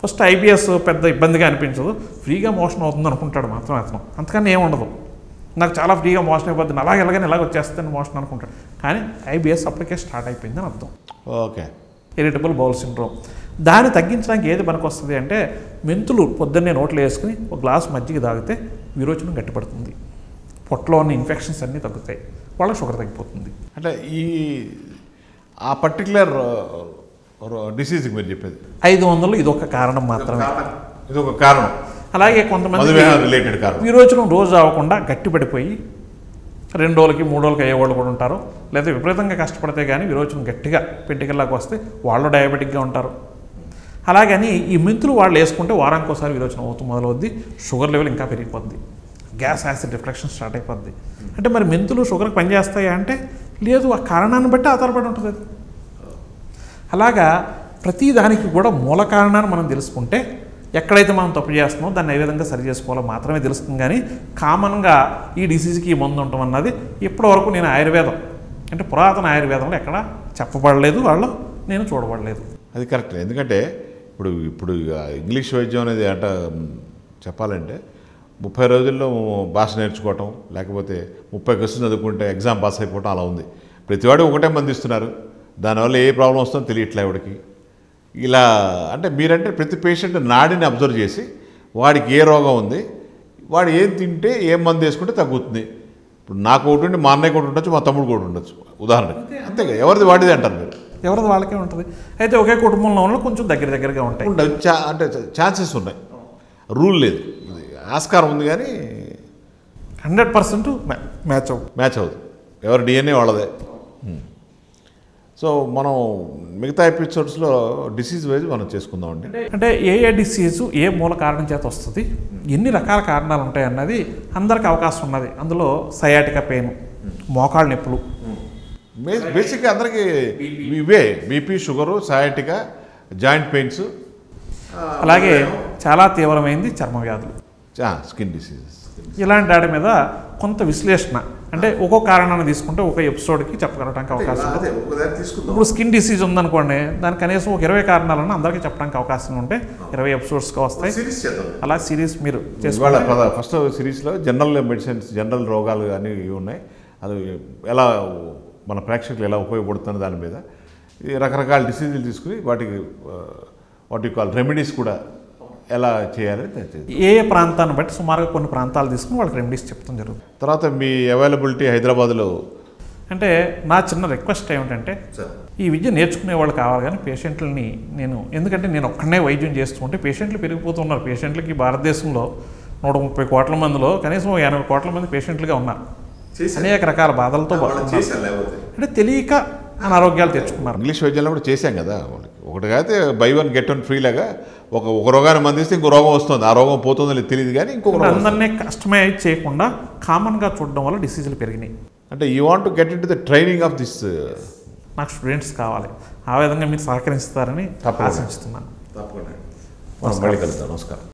ఫస్ట్ ఐబిఎస్ పెద్ద ఇబ్బందిగా అనిపించదు ఫ్రీగా మోషన్ అవుతుంది అనుకుంటాడు మాత్రం అతను అంతకన్నా ఏం ఉండదు నాకు చాలా ఫ్రీగా మోషన్ అయిపోతుంది అలాగే ఎలాగని ఇలాగ వచ్చేస్తుంది మోషన్ అనుకుంటాడు కానీ ఐబిఎస్ అప్పటికే స్టార్ట్ అయిపోయిందని అర్థం ఓకే ఇరిటబుల్ బౌల్ సిండ్రోమ్ దాన్ని తగ్గించడానికి ఏది పనికి వస్తుంది అంటే మెంతులు పొద్దున్నే నోట్లో వేసుకుని ఒక గ్లాస్ మజ్జిగ తాగితే విరోచనం గట్టిపడుతుంది పొట్టలో ఉన్న ఇన్ఫెక్షన్స్ అన్నీ తగ్గుతాయి వాళ్ళకి షుగర్ తగ్గిపోతుంది అంటే ఈ ఆ పర్టికులర్ డిసీజ్కి మీరు చెప్పేది ఐదు వందలు ఇది ఒక కారణం మాత్రమే ఇది ఒక కారణం అలాగే కొంతమంది మధుమేహం రిలేటెడ్ కారణం విరోచనం రోజు అవ్వకుండా గట్టిపడిపోయి రెండు రోజులకి మూడు రోజులకి అయ్యేవాళ్ళు కూడా ఉంటారు లేదా విపరీతంగా కష్టపడితే కానీ విరోచనం గట్టిగా పెంటికల్లాగా వస్తే వాళ్ళు డయాబెటిక్గా ఉంటారు అలాగని ఈ మెంతులు వాళ్ళు వేసుకుంటే వారానికి ఒకసారి విరోచనం అవుతూ మొదలవుద్ది షుగర్ లెవెల్ ఇంకా పెరిగిపోద్ది గ్యాస్ యాసిడ్ రిఫ్లెక్షన్ స్టార్ట్ అయిపోద్ది అంటే మరి మెంతులు షుగర్కి పనిచేస్తాయా అంటే లేదు ఆ కారణాన్ని బట్టి ఆధారపడి ఉంటుంది అది అలాగా ప్రతి దానికి కూడా మూల కారణాన్ని మనం తెలుసుకుంటే ఎక్కడైతే మనం తప్పు చేస్తున్నామో దాన్ని ఏ విధంగా సరి చేసుకోవాలో మాత్రమే తెలుస్తుంది కానీ కామన్గా ఈ డిసీజ్కి ఈ మందు ఉండటం అన్నది ఇప్పటివరకు నేను ఆయుర్వేదం అంటే పురాతన ఆయుర్వేదంలో ఎక్కడ చెప్పబడలేదు వాళ్ళు నేను చూడబడలేదు అది కరెక్ట్ ఎందుకంటే ఇప్పుడు ఇప్పుడు ఇక ఇంగ్లీష్ వైద్యం అనేది అంట చెప్పాలంటే ముప్పై రోజుల్లో భాష నేర్చుకోవటం లేకపోతే ముప్పై క్వశ్చన్ చదువుకుంటే ఎగ్జామ్ పాస్ అయిపోవటం అలా ఉంది ప్రతివాడు ఒకటే మంది ఇస్తున్నారు దానివల్ల ఏ ప్రాబ్లం వస్తుందో తెలియట్లే ఆవిడకి ఇలా అంటే మీరంటే ప్రతి పేషెంట్ నాడిని అబ్జర్వ్ చేసి వాడికి ఏ రోగం ఉంది వాడు ఏం తింటే ఏం మందు వేసుకుంటే తగ్గుతుంది ఇప్పుడు నాకు ఒకటి ఉండి మా అన్నయ్య కూడా ఉండొచ్చు మా తమ్ముడు కూడా ఉండొచ్చు ఉదాహరణకి అంతేగా ఎవరిది వాడిది అంటారు మీరు ఎవరిది వాళ్ళకే ఉంటుంది అయితే ఒకే కుటుంబంలో ఉన్న వాళ్ళు కొంచెం దగ్గర దగ్గరగా ఉంటాయి ఉండవు చా అంటే ఛాన్సెస్ ఉన్నాయి రూల్ లేదు ఇది ఆస్కారం ఉంది కానీ హండ్రెడ్ పర్సెంట్ మ్యాచ్ అవ్వు మ్యాచ్ అవుతుంది ఎవరి డిఎన్ఏ వాళ్ళదే సో మనం మిగతా ఎపిసోడ్స్లో డిసీజ్ వైజ్ మనం చేసుకుందామండి అంటే ఏ ఏ డిసీజ్ ఏ మూల కారణం చేత వస్తుంది ఎన్ని రకాల కారణాలు ఉంటాయి అన్నది అందరికి అవకాశం ఉన్నది అందులో సయాటిక పెయిన్ మోకాళ్ళ నొప్పులు బే- బేసిక్గా అందరికీ ఇవే BP sugar sciatica joint pains అలాగే చాలా తీవ్రమైంది చర్మ వ్యాధులు స్కిన్ డిసీజెస్ ఇలాంటి వాటి మీద కొంత విశ్లేషణ అంటే ఒక్కో కారణాన్ని తీసుకుంటే ఒక ఎపిసోడ్కి చెప్పగలడానికి అవకాశం ఉంది ఇప్పుడు స్కిన్ డిసీజ్ ఉందనుకోండి దానికి కనీసం ఒక ఇరవై కారణాలను అందరికీ చెప్పడానికి అవకాశం ఉంటే ఇరవై ఎపిసోడ్స్గా వస్తాయి అలా సిరీస్ మీరు ఇవాళ చేసుకోవాలి పద- ఫస్ట్ సిరీస్లో జనరల్ మెడిసిన్స్ జనరల్ రోగాలు అని ఇవి ఉన్నాయి అది ఎలా మన ప్రేక్షకులు ఎలా ఉపయోగపడుతున్న దాని మీద ఈ రకరకాల డిసీజులు తీసుకుని వాటికి వాటి కాల్ రెమెడీస్ కూడా ఎలా చేయాలని తెలియజేద్దాం. ఏ ఏ ప్రాంతాన్ని బట్టి సుమారుగా కొన్ని ప్రాంతాలు తీసుకుని వాళ్ళకి రెమెడీస్ చెప్తాం జరుగుతుంది తర్వాత మీ అవైలబిలిటీ హైదరాబాద్లో అంటే నా చిన్న రిక్వెస్ట్ ఏమిటంటే ఈ విద్య నేర్చుకునే వాళ్ళు కావాలి కానీ పేషెంట్లని నేను ఎందుకంటే నేను ఒక్కడనే వైద్యం చేస్తూ ఉంటే పేషెంట్లు పెరిగిపోతున్నారు పేషెంట్లకి భారతదేశంలో నూట ముప్పై కోట్ల మందిలో కనీసం ఓ ఎనభై కోట్ల మంది పేషెంట్లుగా ఉన్నారు అనేక రకాల బాధలతో ఉన్నారు. అంటే తెలియక అనారోగ్యాలు తెచ్చుకున్నారు ఇంగ్లీష్ వైద్యంలో కూడా చేశాం కదా వాళ్ళకి ఒకటి అయితే buy one get one free లాగా ఒక ఒక రోగాన్ని మందిస్తే ఇంకో రోగం వస్తుంది ఆ రోగం పోతుందో లేదో తెలియదు కానీ ఇంకొక రోగం వస్తుంది. అందరినీ కస్టమైజ్ చేయకుండా కామన్గా చూడడం వల్ల డిసీజులు పెరిగినాయి అంటే you want to get in to the training of this నాకు స్టూడెంట్స్ కావాలి ఆ విధంగా మీరు సహకరిస్తారని తప్పకుండా. ఆశిస్తున్నాను తప్పకుండా మనం మళ్ళీ కలుద్దాం నమస్కారం